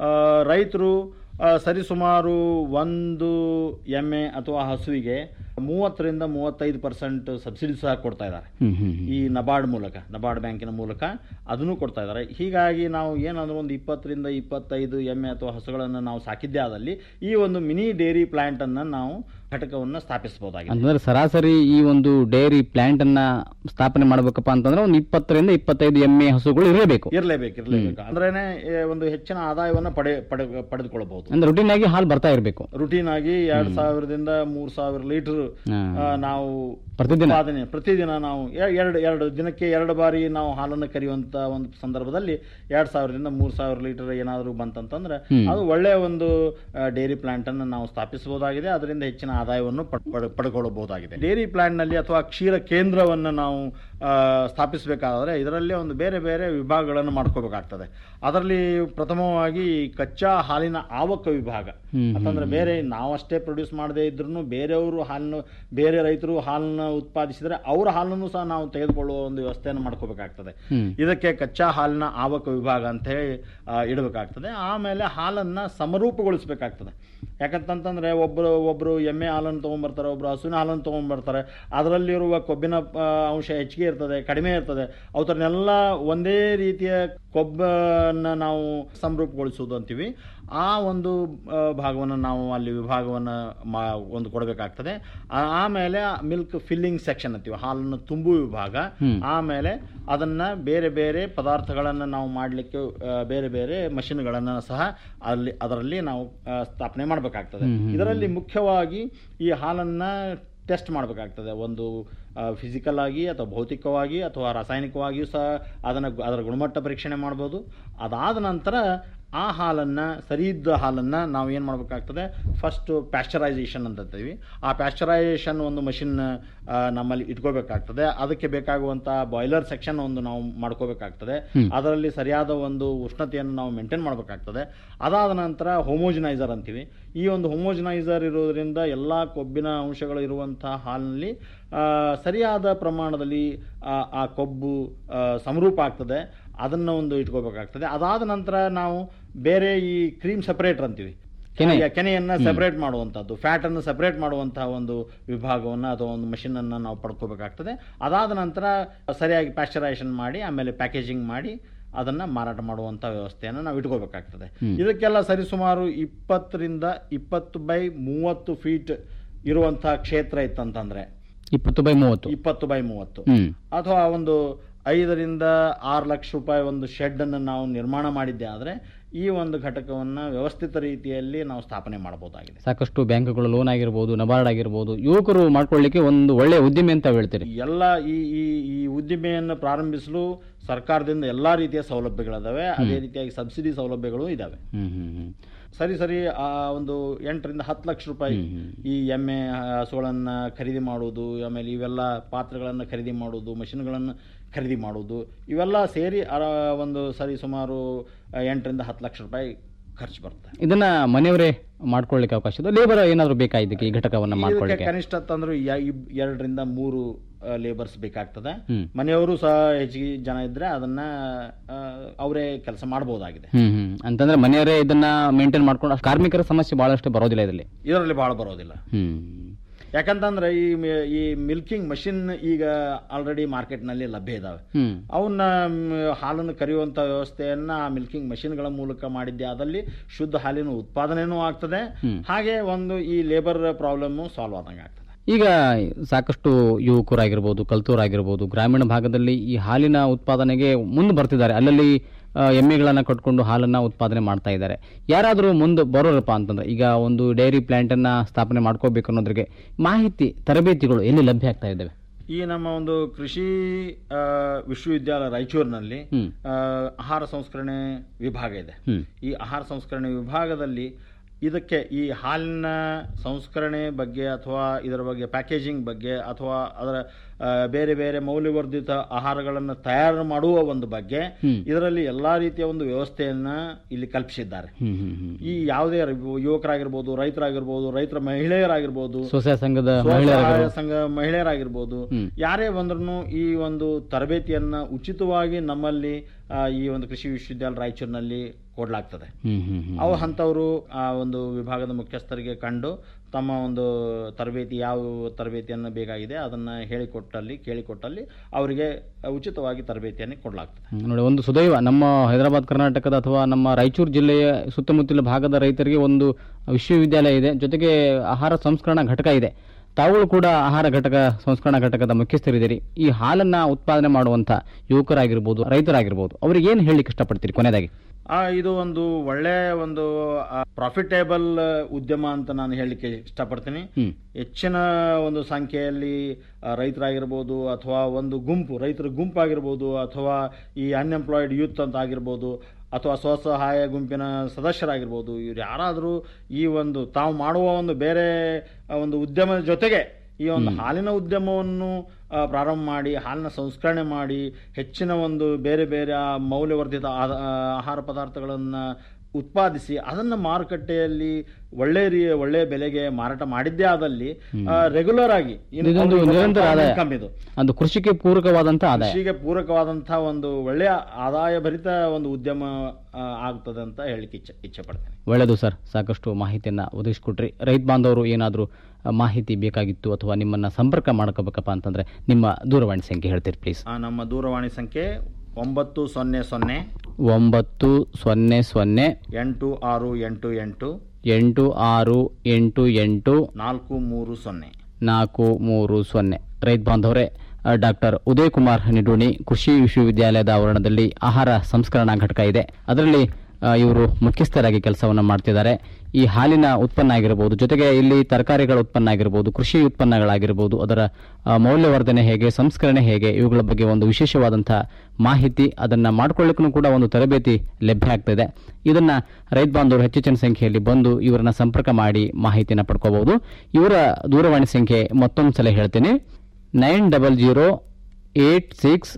ರೈತರು ಸರಿಸುಮಾರು ಒಂದು ಎಮ್ಮೆ ಅಥವಾ ಹಸುವಿಗೆ ಮೂವತ್ತರಿಂದ ಮೂವತ್ತೈದು ಪರ್ಸೆಂಟ್ ಸಬ್ಸಿಡಿ ಸಹ ಕೊಡ್ತಾ ಇದ್ದಾರೆ ಈ ನಬಾರ್ಡ್ ಮೂಲಕ ನಬಾರ್ಡ್ ಬ್ಯಾಂಕಿನ ಮೂಲಕ ಅದನ್ನು ಕೊಡ್ತಾ ಇದ್ದಾರೆ ಹೀಗಾಗಿ ನಾವು ಏನಂದ್ರೆ ಒಂದು ಇಪ್ಪತ್ತರಿಂದ ಇಪ್ಪತ್ತೈದು ಎಮ್ಮೆ ಅಥವಾ ಹಸುಗಳನ್ನು ನಾವು ಸಾಕಿದ್ದೇ ಆದಲ್ಲಿ ಈ ಒಂದು ಮಿನಿ ಡೇರಿ ಪ್ಲಾಂಟ್ ಅನ್ನ ನಾವು ಘಟಕವನ್ನು ಸ್ಥಾಪಿಸಬಹುದಾಗಿದೆ ಅಂತಂದ್ರೆ ಸರಾಸರಿ ಈ ಒಂದು ಡೈರಿ ಪ್ಲಾಂಟ್ ಅನ್ನ ಸ್ಥಾಪನೆ ಮಾಡ್ಬೇಕಪ್ಪ ಅಂತಂದ್ರೆ ಒಂದು ಇಪ್ಪತ್ತರಿಂದ ಇಪ್ಪತ್ತೈದು ಎಮ್ಮೆ ಹಸುಗಳು ಇರಲೇಬೇಕು ಇರಲೇಬೇಕು ಇರಲೇಬೇಕು ಅಂದ್ರೇನೆ ಏ, ಒಂದು ಹೆಚ್ಚಿನ ಆದಾಯವನ್ನು ಪಡೆ ಪಡೆ ಪಡೆದುಕೊಳ್ಳಬಹುದು ಅಂದ್ರೆ ರುಟೀನ್ ಆಗಿ ಹಾಲು ಬರ್ತಾ ಇರಬೇಕು ರುಟೀನ್ ಆಗಿ ಎರಡ್ ಸಾವಿರದಿಂದ ಮೂರ್ ಸಾವಿರ ಲೀಟರ್ ನಾವು ಪ್ರತಿದಿನ? ಉತ್ಪಾದನೆ ಪ್ರತಿದಿನ ನಾವು ಎ- ಎರಡು ಎರಡು ದಿನಕ್ಕೆ ಎರಡು ಬಾರಿ ನಾವು ಹಾಲನ್ನು ಕರೆಯುವಂತ ಒಂದು ಸಂದರ್ಭದಲ್ಲಿ ಎರಡ್ ಸಾವಿರದಿಂದ ಮೂರ್ ಸಾವಿರ ಲೀಟರ್ ಏನಾದರೂ ಬಂತಂತಂದ್ರೆ ಅದು ಒಳ್ಳೆಯ ಒಂದು ಡೈರಿ ಪ್ಲಾಂಟ್ ಅನ್ನು ನಾವು ಸ್ಥಾಪಿಸಬಹುದಾಗಿದೆ ಅದರಿಂದ ಹೆಚ್ಚಿನ ಆದಾಯವನ್ನು ಪಡ್- ಪಡ್- ಪಡ್ಕೊಳ್ಳಬಹುದಾಗಿದೆ ಡೈರಿ ಪ್ಲಾಂಟ್ ನಲ್ಲಿ ಅಥವಾ ಕ್ಷೀರ ಕೇಂದ್ರವನ್ನು ನಾವು ಆ, ಸ್ಥಾಪಿಸಬೇಕಾದ್ರೆ ಇದರಲ್ಲಿ ಒಂದು ಬೇರೆ ಬೇರೆ ವಿಭಾಗಗಳನ್ನು ಮಾಡ್ಕೋಬೇಕಾಗ್ತದೆ ಅದರಲ್ಲಿ ಪ್ರಥಮವಾಗಿ ಕಚ್ಚಾ ಹಾಲಿನ ಆವಕ ವಿಭಾಗ ಅಂತಂದ್ರೆ ಬೇರೆ ನಾವಷ್ಟೇ ಪ್ರೊಡ್ಯೂಸ್ ಮಾಡದೇ ಇದ್ರೂ ಬೇರೆಯವರು ಹಾಲನ್ನು ಬೇರೆ ರೈತರು ಹಾಲನ್ನು ಉತ್ಪಾದಿಸಿದ್ರೆ ಅವರ ಹಾಲನ್ನು ಸಹ ನಾವು ತೆಗೆದುಕೊಳ್ಳುವ ಒಂದು ವ್ಯವಸ್ಥೆಯನ್ನು ಮಾಡ್ಕೋಬೇಕಾಗ್ತದೆ ಇದಕ್ಕೆ ಕಚ್ಚಾ ಹಾಲಿನ ಆವಕ ವಿಭಾಗ ಅಂತ ಹೇಳಿ ಆ, ಇಡಬೇಕಾಗ್ತದೆ ಆಮೇಲೆ ಹಾಲನ್ನ ಸಮರೂಪಗೊಳಿಸಬೇಕಾಗ್ತದೆ ಯಾಕಂತಂತಂದ್ರೆ ಒಬ್ಬರು ಒಬ್ಬರು ಎಮ್ಮೆ ಹಾಲನ್ನು ತೊಗೊಂಡ್ಬರ್ತಾರೆ ಒಬ್ಬರು ಹಸುವಿನ ಹಾಲನ್ನು ತೊಗೊಂಡ್ಬರ್ತಾರೆ ಅದರಲ್ಲಿರುವ ಕೊಬ್ಬಿನ ಆ, ಅಂಶ ಹೆಚ್ಚಿಗೆ ಇರ್ತದೆ ಕಡಿಮೆ ಇರ್ತದೆ ಅವತರನ್ನೆಲ್ಲ ಒಂದೇ ರೀತಿಯ ಕೊಬ್ಬನ್ನು ನಾವು ಸಮರೂಪಗೊಳಿಸುವುದು ಅಂತೀವಿ ಆ ಒಂದು ಆ, ಭಾಗವನ್ನು ನಾವು ಅಲ್ಲಿ ವಿಭಾಗವನ್ನು ಮಾ ಒಂದು ಕೊಡಬೇಕಾಗ್ತದೆ ಆ- ಆಮೇಲೆ ಮಿಲ್ಕ್ ಫಿಲ್ಲಿಂಗ್ ಸೆಕ್ಷನ್ ಅಂತೀವಿ ಹಾಲನ್ನು ತುಂಬುವ ವಿಭಾಗ ಆಮೇಲೆ ಅದನ್ನ ಬೇರೆ ಬೇರೆ ಪದಾರ್ಥಗಳನ್ನು ನಾವು ಮಾಡಲಿಕ್ಕೆ ಬೇರೆ ಬೇರೆ ಮಷಿನ್ಗಳನ್ನು ಸಹ ಅಲ್ಲಿ ಅದರಲ್ಲಿ ನಾವು ಆ, ಸ್ಥಾಪನೆ ಮಾಡಬೇಕಾಗ್ತದೆ ಇದರಲ್ಲಿ ಮುಖ್ಯವಾಗಿ ಈ ಹಾಲನ್ನ ಟೆಸ್ಟ್ ಮಾಡಬೇಕಾಗ್ತದೆ ಒಂದು ಫಿಸಿಕಲ್ ಆಗಿ ಅಥವಾ ಭೌತಿಕವಾಗಿ ಅಥವಾ ರಾಸಾಯನಿಕವಾಗಿಯೂ ಸಹ ಅದನ್ನು ಅದರ ಗುಣಮಟ್ಟ ಪರೀಕ್ಷಣೆ ಮಾಡ್ಬೋದು ಅದಾದ ನಂತರ ಆ ಹಾಲನ್ನು ಸರಿ ಇದ್ದ ಹಾಲನ್ನು ನಾವು ಏನು ಮಾಡಬೇಕಾಗ್ತದೆ ಫಸ್ಟ್ ಪ್ಯಾಶ್ಚರೈಸೇಷನ್ ಅಂತ ಅಂತೀವಿ ಆ ಪ್ಯಾಶ್ಚರೈಸೇಷನ್ ಒಂದು ಮಷಿನ್ ನಮ್ಮಲ್ಲಿ ಇಟ್ಕೋಬೇಕಾಗ್ತದೆ ಅದಕ್ಕೆ ಬೇಕಾಗುವಂಥ ಬಾಯ್ಲರ್ ಸೆಕ್ಷನ್ ಒಂದು ನಾವು ಮಾಡ್ಕೋಬೇಕಾಗ್ತದೆ ಅದರಲ್ಲಿ ಸರಿಯಾದ ಒಂದು ಉಷ್ಣತೆಯನ್ನು ನಾವು ಮೇಂಟೈನ್ ಮಾಡಬೇಕಾಗ್ತದೆ ಅದಾದ ನಂತರ ಹೋಮೋಜಿನೈಸರ್ ಅಂತೀವಿ ಈ ಒಂದು ಹೋಮೋಜಿನೈಸರ್ ಇರೋದ್ರಿಂದ ಎಲ್ಲ ಕೊಬ್ಬಿನ ಅಂಶಗಳು ಇರುವಂಥ ಹಾಲಿನಲ್ಲಿ ಆ, ಸರಿಯಾದ ಪ್ರಮಾಣದಲ್ಲಿ ಆ, ಆ ಕೊಬ್ಬು ಆ, ಸಮರೂಪ ಆಗ್ತದೆ ಅದನ್ನು ಒಂದು ಇಟ್ಕೋಬೇಕಾಗ್ತದೆ ಅದಾದ ನಂತರ ನಾವು ಬೇರೆ ಈ ಕ್ರೀಮ್ ಸೆಪರೇಟರ್ ಅಂತೀವಿ ಕೆನೆ. ಕೆನೆಯ- ಕೆನೆಯನ್ನ ಸೆಪರೇಟ್ ಮಾಡುವಂಥದ್ದು ಫ್ಯಾಟ್ ಅನ್ನು ಸೆಪರೇಟ್ ಮಾಡುವಂತಹ ಒಂದು ವಿಭಾಗವನ್ನು ಅಥವಾ ಒಂದು ಮಷಿನ್ ಅನ್ನು ನಾವು ಪಡ್ಕೋಬೇಕಾಗ್ತದೆ ಅದಾದ ನಂತರ ಸರಿಯಾಗಿ ಪ್ಯಾಶ್ಚರೈಸೇಷನ್ ಮಾಡಿ ಆಮೇಲೆ ಪ್ಯಾಕೇಜಿಂಗ್ ಮಾಡಿ ಅದನ್ನ ಮಾರಾಟ ಮಾಡುವಂತ ವ್ಯವಸ್ಥೆಯನ್ನು ನಾವು ಇಟ್ಕೋಬೇಕಾಗ್ತದೆ ಇದಕ್ಕೆಲ್ಲ ಸರಿಸುಮಾರು ಇಪ್ಪತ್ತರಿಂದ ಇಪ್ಪತ್ತು ಬೈ ಮೂವತ್ತು ಫೀಟ್ ಇರುವಂತಹ ಕ್ಷೇತ್ರ ಇತ್ತಂತಂದ್ರೆ ಇಪ್ಪತ್ತು ಬೈ ಮೂವತ್ತು ಇಪ್ಪತ್ತು ಬೈ ಮೂವತ್ತು ಹ್ಮ್ ಅಥವಾ ಒಂದು ಐದರಿಂದ ಆರು ಲಕ್ಷ ರೂಪಾಯಿ ಒಂದು ಶೆಡ್ ಅನ್ನು ನಾವು ನಿರ್ಮಾಣ ಮಾಡಿದ್ದೆ ಆದರೆ ಈ ಒಂದು ಘಟಕವನ್ನು ವ್ಯವಸ್ಥಿತ ರೀತಿಯಲ್ಲಿ ನಾವು ಸ್ಥಾಪನೆ ಮಾಡಬಹುದಾಗಿದೆ ಸಾಕಷ್ಟು ಬ್ಯಾಂಕ್ಗಳು ಲೋನ್ ಆಗಿರ್ಬೋದು ನಬಾರ್ಡ್ ಆಗಿರ್ಬೋದು ಯುವಕರು ಮಾಡ್ಕೊಳ್ಳಿಕ್ಕೆ ಒಂದು ಒಳ್ಳೆಯ ಉದ್ದಿಮೆ ಅಂತ ಹೇಳ್ತೀರಿ ಎಲ್ಲ ಈ ಈ ಈ ಉದ್ದಿಮೆಯನ್ನು ಪ್ರಾರಂಭಿಸಲು ಸರ್ಕಾರದಿಂದ ಎಲ್ಲಾ ರೀತಿಯ ಸೌಲಭ್ಯಗಳಿದಾವೆ ಅದೇ ರೀತಿಯಾಗಿ ಸಬ್ಸಿಡಿ ಸೌಲಭ್ಯಗಳು ಇದಾವೆ ಹ್ಮ್ ಹ್ಮ್ ಹ್ಮ್ ಸರಿ ಸರಿ ಆ ಒಂದು ಎಂಟರಿಂದ ಹತ್ತು ಲಕ್ಷ ರೂಪಾಯಿ ಈ ಎಮ್ಮೆ ಹಸುಗಳನ್ನು ಖರೀದಿ ಮಾಡುವುದು ಆಮೇಲೆ ಇವೆಲ್ಲ ಪಾತ್ರೆಗಳನ್ನು ಖರೀದಿ ಮಾಡುವುದು ಮಷಿನ್ಗಳನ್ನು ಖರೀದಿ ಮಾಡುವುದು ಇವೆಲ್ಲ ಸೇರಿ ಅರ- ಒಂದು ಸರಿ ಸುಮಾರು ಎಂಟರಿಂದ ಹತ್ತು ಲಕ್ಷ ರೂಪಾಯಿ ಖರ್ಚು ಬರುತ್ತೆ ಇದನ್ನ ಮನೆಯವರೇ ಮಾಡ್ಕೊಳ್ಳಿಕ್ಕೆ ಅವಕಾಶ ಇದೆ ಲೇಬರ್ ಏನಾದರೂ ಬೇಕಾಗಿದ್ದಕ್ಕೆ ಈ ಘಟಕವನ್ನ ಇದಕ್ಕೆ ಮಾಡ್ಕೊಳ್ಳಿಕ್ಕೆ ಕನಿಷ್ಠ ತಂದ್ರು ಯ- ಇಬ್- ಎರಡರಿಂದ ಮೂರು ಲೇಬರ್ಸ್ ಬೇಕಾಗ್ತದೆ ಹ್ಮ್. ಮನೆಯವರು ಸಹ ಹೆಚ್ಚಿಗೆ ಜನ ಇದ್ರೆ ಅದನ್ನ ಆ, ಅವರೇ ಕೆಲಸ ಮಾಡಬಹುದಾಗಿದೆ ಹ್ಮ್ ಹ್ಮ್ ಅಂತಂದ್ರೆ ಮನೆಯವರೇ ಇದನ್ನ ಮೇಂಟೈನ್ ಮಾಡ್ಕೊಂಡು ಅಷ್ಟ್ ಕಾರ್ಮಿಕರ ಸಮಸ್ಯೆ ಬಹಳಷ್ಟು ಬರೋದಿಲ್ಲ ಇದರಲ್ಲಿ ಇದರಲ್ಲಿ ಬಹಳ ಬರೋದಿಲ್ಲ ಹ್ಮ್ ಯಾಕಂತಂದ್ರೆ ಈ ಮಿ- ಈ ಮಿಲ್ಕಿಂಗ್ ಮಷಿನ್ ಈಗ ಆಲ್ರೆಡಿ ಮಾರ್ಕೆಟ್ನಲ್ಲಿ ಲಭ್ಯ ಇದಾವೆ ಹ್ಮ್ ಅವನ್ನ ಮ್, ಹಾಲನ್ನು ಕರೆಯುವಂತ ವ್ಯವಸ್ಥೆಯನ್ನ ಆ ಮಿಲ್ಕಿಂಗ್ ಮಷಿನ್ಗಳ ಮೂಲಕ ಮಾಡಿದ್ದೆ ಆದಲ್ಲಿ ಶುದ್ಧ ಹಾಲಿನ ಉತ್ಪಾದನೆನೂ ಆಗ್ತದೆ ಹ್ಮ್. ಹಾಗೆ ಒಂದು ಈ ಲೇಬರ್ ಪ್ರಾಬ್ಲಮ್ ಸಾಲ್ವ್ ಆದಂಗೆ ಆಗ್ತದೆ ಈಗ ಸಾಕಷ್ಟು ಯುವಕರಾಗಿರ್ಬೋದು ಕಲ್ತೂರಾಗಿರ್ಬೋದು ಗ್ರಾಮೀಣ ಭಾಗದಲ್ಲಿ ಈ ಹಾಲಿನ ಉತ್ಪಾದನೆಗೆ ಮುಂದೆ ಬರ್ತಿದ್ದಾರೆ ಅಲ್ಲಲ್ಲಿ ಆ, ಎಮ್ಮೆಗಳನ್ನ ಕಟ್ಕೊಂಡು ಹಾಲನ್ನ ಉತ್ಪಾದನೆ ಮಾಡ್ತಾ ಇದ್ದಾರೆ ಯಾರಾದರೂ ಮುಂದೆ ಬರೋರಪ್ಪ ಅಂತಂದ್ರೆ ಈಗ ಒಂದು ಡೈರಿ ಪ್ಲಾಂಟ್ ಅನ್ನ ಸ್ಥಾಪನೆ ಮಾಡ್ಕೋಬೇಕು ಅನ್ನೋದ್ರಿಗೆ ಮಾಹಿತಿ ತರಬೇತಿಗಳು ಎಲ್ಲಿ ಲಭ್ಯ ಆಗ್ತಾ ಇದ್ದಾವೆ ಈ ನಮ್ಮ ಒಂದು ಕೃಷಿ ಆ, ವಿಶ್ವವಿದ್ಯಾಲಯ ರಾಯಚೂರಿನಲ್ಲಿ ಹ್ಮ್. ಆ, ಆಹಾರ ಸಂಸ್ಕರಣೆ ವಿಭಾಗ ಇದೆ ಹ್ಮ್. ಈ ಆಹಾರ ಸಂಸ್ಕರಣೆ ವಿಭಾಗದಲ್ಲಿ ಇದಕ್ಕೆ ಈ ಹಾಲಿನ ಸಂಸ್ಕರಣೆ ಬಗ್ಗೆ ಅಥವಾ ಇದರ ಬಗ್ಗೆ ಪ್ಯಾಕೇಜಿಂಗ್ ಬಗ್ಗೆ ಅಥವಾ ಅದರ ಆ, ಬೇರೆ ಬೇರೆ ಮೌಲ್ಯವರ್ಧಿತ ಆಹಾರಗಳನ್ನು ತಯಾರು ಮಾಡುವ ಒಂದು ಬಗ್ಗೆ ಹ್ಮ್. ಇದರಲ್ಲಿ ಎಲ್ಲಾ ರೀತಿಯ ಒಂದು ವ್ಯವಸ್ಥೆಯನ್ನ ಇಲ್ಲಿ ಕಲ್ಪಿಸಿದ್ದಾರೆ ಹ್ಮ್ ಹ್ಮ್ ಹ್ಮ್ ಈ ಯಾವುದೇ ಯುವಕರಾಗಿರ್ಬೋದು ರೈತರಾಗಿರ್ಬೋದು ರೈತರ ಮಹಿಳೆಯರಾಗಿರ್ಬೋದು ಸ್ವಸಹಾಯ ಸಂಘದ ಸ್ವಸಹಾಯ ಮಹಿಳೆಯರಾಗಿರ್ಬೋದು. ಸಂಘ ಮಹಿಳೆಯರಾಗಿರ್ಬೋದು ಹ್ಮ್. ಯಾರೇ ಬಂದ್ರೂ ಈ ಒಂದು ತರಬೇತಿಯನ್ನ ಉಚಿತವಾಗಿ ನಮ್ಮಲ್ಲಿ ಆ, ಈ ಒಂದು ಕೃಷಿ ವಿಶ್ವವಿದ್ಯಾಲಯ ರಾಯಚೂರಿನಲ್ಲಿ ಕೊಡ್ಲಾಗ್ತದೆ ಹ್ಮ್ ಹ್ಮ್ ಹ್ಮ್ ಅವು ಅಂಥವರು ಆ ಒಂದು ವಿಭಾಗದ ಮುಖ್ಯಸ್ಥರಿಗೆ ಕಂಡು ತಮ್ಮ ಒಂದು ತರಬೇತಿ ಯಾವ ತರಬೇತಿಯನ್ನು ಬೇಕಾಗಿದೆ ಅದನ್ನ ಹೇಳಿಕೊಟ್ಟಲ್ಲಿ ಕೇಳಿಕೊಟ್ಟಲ್ಲಿ ಅವರಿಗೆ ಉಚಿತವಾಗಿ ತರಬೇತಿಯನ್ನು ಕೊಡಲಾಗ್ತದೆ ಹ್ಮ್, ನೋಡಿ ಒಂದು ಸುದೈವ ನಮ್ಮ ಹೈದರಾಬಾದ್ ಕರ್ನಾಟಕದ ಅಥವಾ ನಮ್ಮ ರಾಯಚೂರು ಜಿಲ್ಲೆಯ ಸುತ್ತಮುತ್ತಲ ಭಾಗದ ರೈತರಿಗೆ ಒಂದು ವಿಶ್ವವಿದ್ಯಾಲಯ ಇದೆ ಜೊತೆಗೆ ಆಹಾರ ಸಂಸ್ಕರಣಾ ಘಟಕ ಇದೆ ತಾವುಗಳು ಕೂಡ ಆಹಾರ ಘಟಕ ಸಂಸ್ಕರಣಾ ಘಟಕದ ಮುಖ್ಯಸ್ಥರಿದ್ದೀರಿ ಈ ಹಾಲನ್ನ ಉತ್ಪಾದನೆ ಮಾಡುವಂತ ಯುವಕರಾಗಿರ್ಬೋದು ರೈತರಾಗಿರ್ಬೋದು ಅವ್ರಿಗೆ ಏನು ಹೇಳಲಿಕ್ಕೆ ಇಷ್ಟಪಡ್ತೀರಿ ಕೊನೆಯದಾಗಿ ಆ ಇದು ಒಂದು ಒಳ್ಳೆ ಒಂದು ಪ್ರಾಫಿಟೇಬಲ್ ಉದ್ಯಮ ಅಂತ ನಾನು ಹೇಳಲಿಕ್ಕೆ ಇಷ್ಟಪಡ್ತೀನಿ ಹ್ಮ್. ಹೆಚ್ಚಿನ ಒಂದು ಸಂಖ್ಯೆಯಲ್ಲಿ ಆ, ರೈತರಾಗಿರ್ಬೋದು ಅಥವಾ ಒಂದು ಗುಂಪು ರೈತರ ಗುಂಪಾಗಿರ್ಬೋದು ಅಥವಾ ಈ ಅನ್ಎಂಪ್ಲಾಯ್ಡ್ ಯೂತ್ ಅಂತ ಆಗಿರ್ಬೋದು ಅಥವಾ ಸ್ವಸಹಾಯ ಗುಂಪಿನ ಸದಸ್ಯರಾಗಿರ್ಬೋದು ಇವ್ರು ಯಾರಾದರೂ ಈ ಒಂದು ತಾವು ಮಾಡುವ ಒಂದು ಬೇರೆ ಆ, ಒಂದು ಉದ್ಯಮದ ಜೊತೆಗೆ ಈ ಒಂದು ಹಾಲಿನ ಉದ್ಯಮವನ್ನು ಆ, ಪ್ರಾರಂಭ ಮಾಡಿ ಹಾಲಿನ ಸಂಸ್ಕರಣೆ ಮಾಡಿ ಹೆಚ್ಚಿನ ಒಂದು ಬೇರೆ ಬೇರೆ ಆ ಮೌಲ್ಯವರ್ಧಿತ ಆದ- ಆ, ಆಹಾರ ಪದಾರ್ಥಗಳನ್ನು ಉತ್ಪಾದಿಸಿ ಅದನ್ನು ಮಾರುಕಟ್ಟೆಯಲ್ಲಿ ಒಳ್ಳೆ ರೀ ಒಳ್ಳೆ ಬೆಲೆಗೆ ಮಾರಾಟ ಮಾಡಿದ್ದೇ ಆದಲ್ಲಿ ರೆಗ್ಯುಲರ್ ಆಗಿ ಇನ್ನು ಇದೊಂದು ಅವ್ರಿಗೆ ನಿರಂತರ ಬರುವಂತಹ ಆದಾಯ income ಇದು ಒಂದು ಕೃಷಿಗೆ ಪೂರಕವಾದಂತ ಆದಾಯ ಕೃಷಿಗೆ ಪೂರಕವಾದಂತಹ ಒಂದು ಒಳ್ಳೆಯ ಆದಾಯ ಭರಿತ ಒಂದು ಉದ್ಯಮ ಆ, ಆಗ್ತದೆ ಅಂತ ಹೇಳಲಿಕ್ಕೆ ಇಚ್ಛೆ ಇಚ್ಛೆ ಪಡ್ತೇನೆ ಒಳ್ಳೆಯದು ಸರ್ ಸಾಕಷ್ಟು ಮಾಹಿತಿಯನ್ನು ಒದಗಿಸ್ಕೊಟ್ರಿ ರೈತ ಬಾಂಧವರು ಏನಾದರೂ ಮಾಹಿತಿ ಬೇಕಾಗಿತ್ತು ಅಥವಾ ನಿಮ್ಮನ್ನ ಸಂಪರ್ಕ ಮಾಡ್ಕೋಬೇಕಪ್ಪ ಅಂತಂದ್ರೆ ನಿಮ್ಮ ದೂರವಾಣಿ ಸಂಖ್ಯೆ ಹೇಳ್ತೀರಿ ಪ್ಲೀಸ್ ಆ, ನಮ್ಮ ದೂರವಾಣಿ ಸಂಖ್ಯೆ ಒಂಬತ್ತು ಸೊನ್ನೆ ಸೊನ್ನೆ ಒಂಬತ್ತು ಸೊನ್ನೆ ಸೊನ್ನೆ ಎಂಟು ಆರು ಎಂಟು ಎಂಟು ಎಂಟು ಆರು ಎಂಟು ಎಂಟು ನಾಲ್ಕು ಮೂರು ಸೊನ್ನೆ ನಾಲ್ಕು ಮೂರು ಸೊನ್ನೆ ರೈತ ಬಾಂಧವರೇ ಡಾಕ್ಟರ್ ಉದಯ್ ಕುಮಾರ್ ನಿಡೋಣಿ ಕೃಷಿ ವಿಶ್ವವಿದ್ಯಾಲಯದ ಆವರಣದಲ್ಲಿ ಆಹಾರ ಸಂಸ್ಕರಣಾ ಘಟಕ ಇದೆ ಅದರಲ್ಲಿ ಆ, ಇವರು ಮುಖ್ಯಸ್ಥರಾಗಿ ಕೆಲಸವನ್ನು ಮಾಡ್ತಿದ್ದಾರೆ ಈ ಹಾಲಿನ ಉತ್ಪನ್ನ ಆಗಿರಬಹುದು ಜೊತೆಗೆ ಇಲ್ಲಿ ತರಕಾರಿಗಳ ಉತ್ಪನ್ನ ಆಗಿರಬಹುದು ಕೃಷಿ ಉತ್ಪನ್ನಗಳಾಗಿರಬಹುದು ಅದರ ಆ, ಮೌಲ್ಯವರ್ಧನೆ ಹೇಗೆ ಸಂಸ್ಕರಣೆ ಹೇಗೆ ಇವುಗಳ ಬಗ್ಗೆ ಒಂದು ವಿಶೇಷವಾದಂತಹ ಮಾಹಿತಿ ಅದನ್ನ ಮಾಡ್ಕೊಳ್ಳಿಕ್ಕೂ ಕೂಡ ಒಂದು ತರಬೇತಿ ಲಭ್ಯ ಆಗ್ತದೆ ಇದನ್ನ ರೈತ ಬಾಂಧವರು ಹೆಚ್ಚೆಚ್ಚಿನ ಸಂಖ್ಯೆಯಲ್ಲಿ ಬಂದು ಇವರನ್ನ ಸಂಪರ್ಕ ಮಾಡಿ ಮಾಹಿತಿಯನ್ನು ಪಡ್ಕೋಬಹುದು ಇವರ ದೂರವಾಣಿ ಸಂಖ್ಯೆ ಮತ್ತೊಂದು ಸಲ ಹೇಳ್ತೀನಿ nine double zero eight six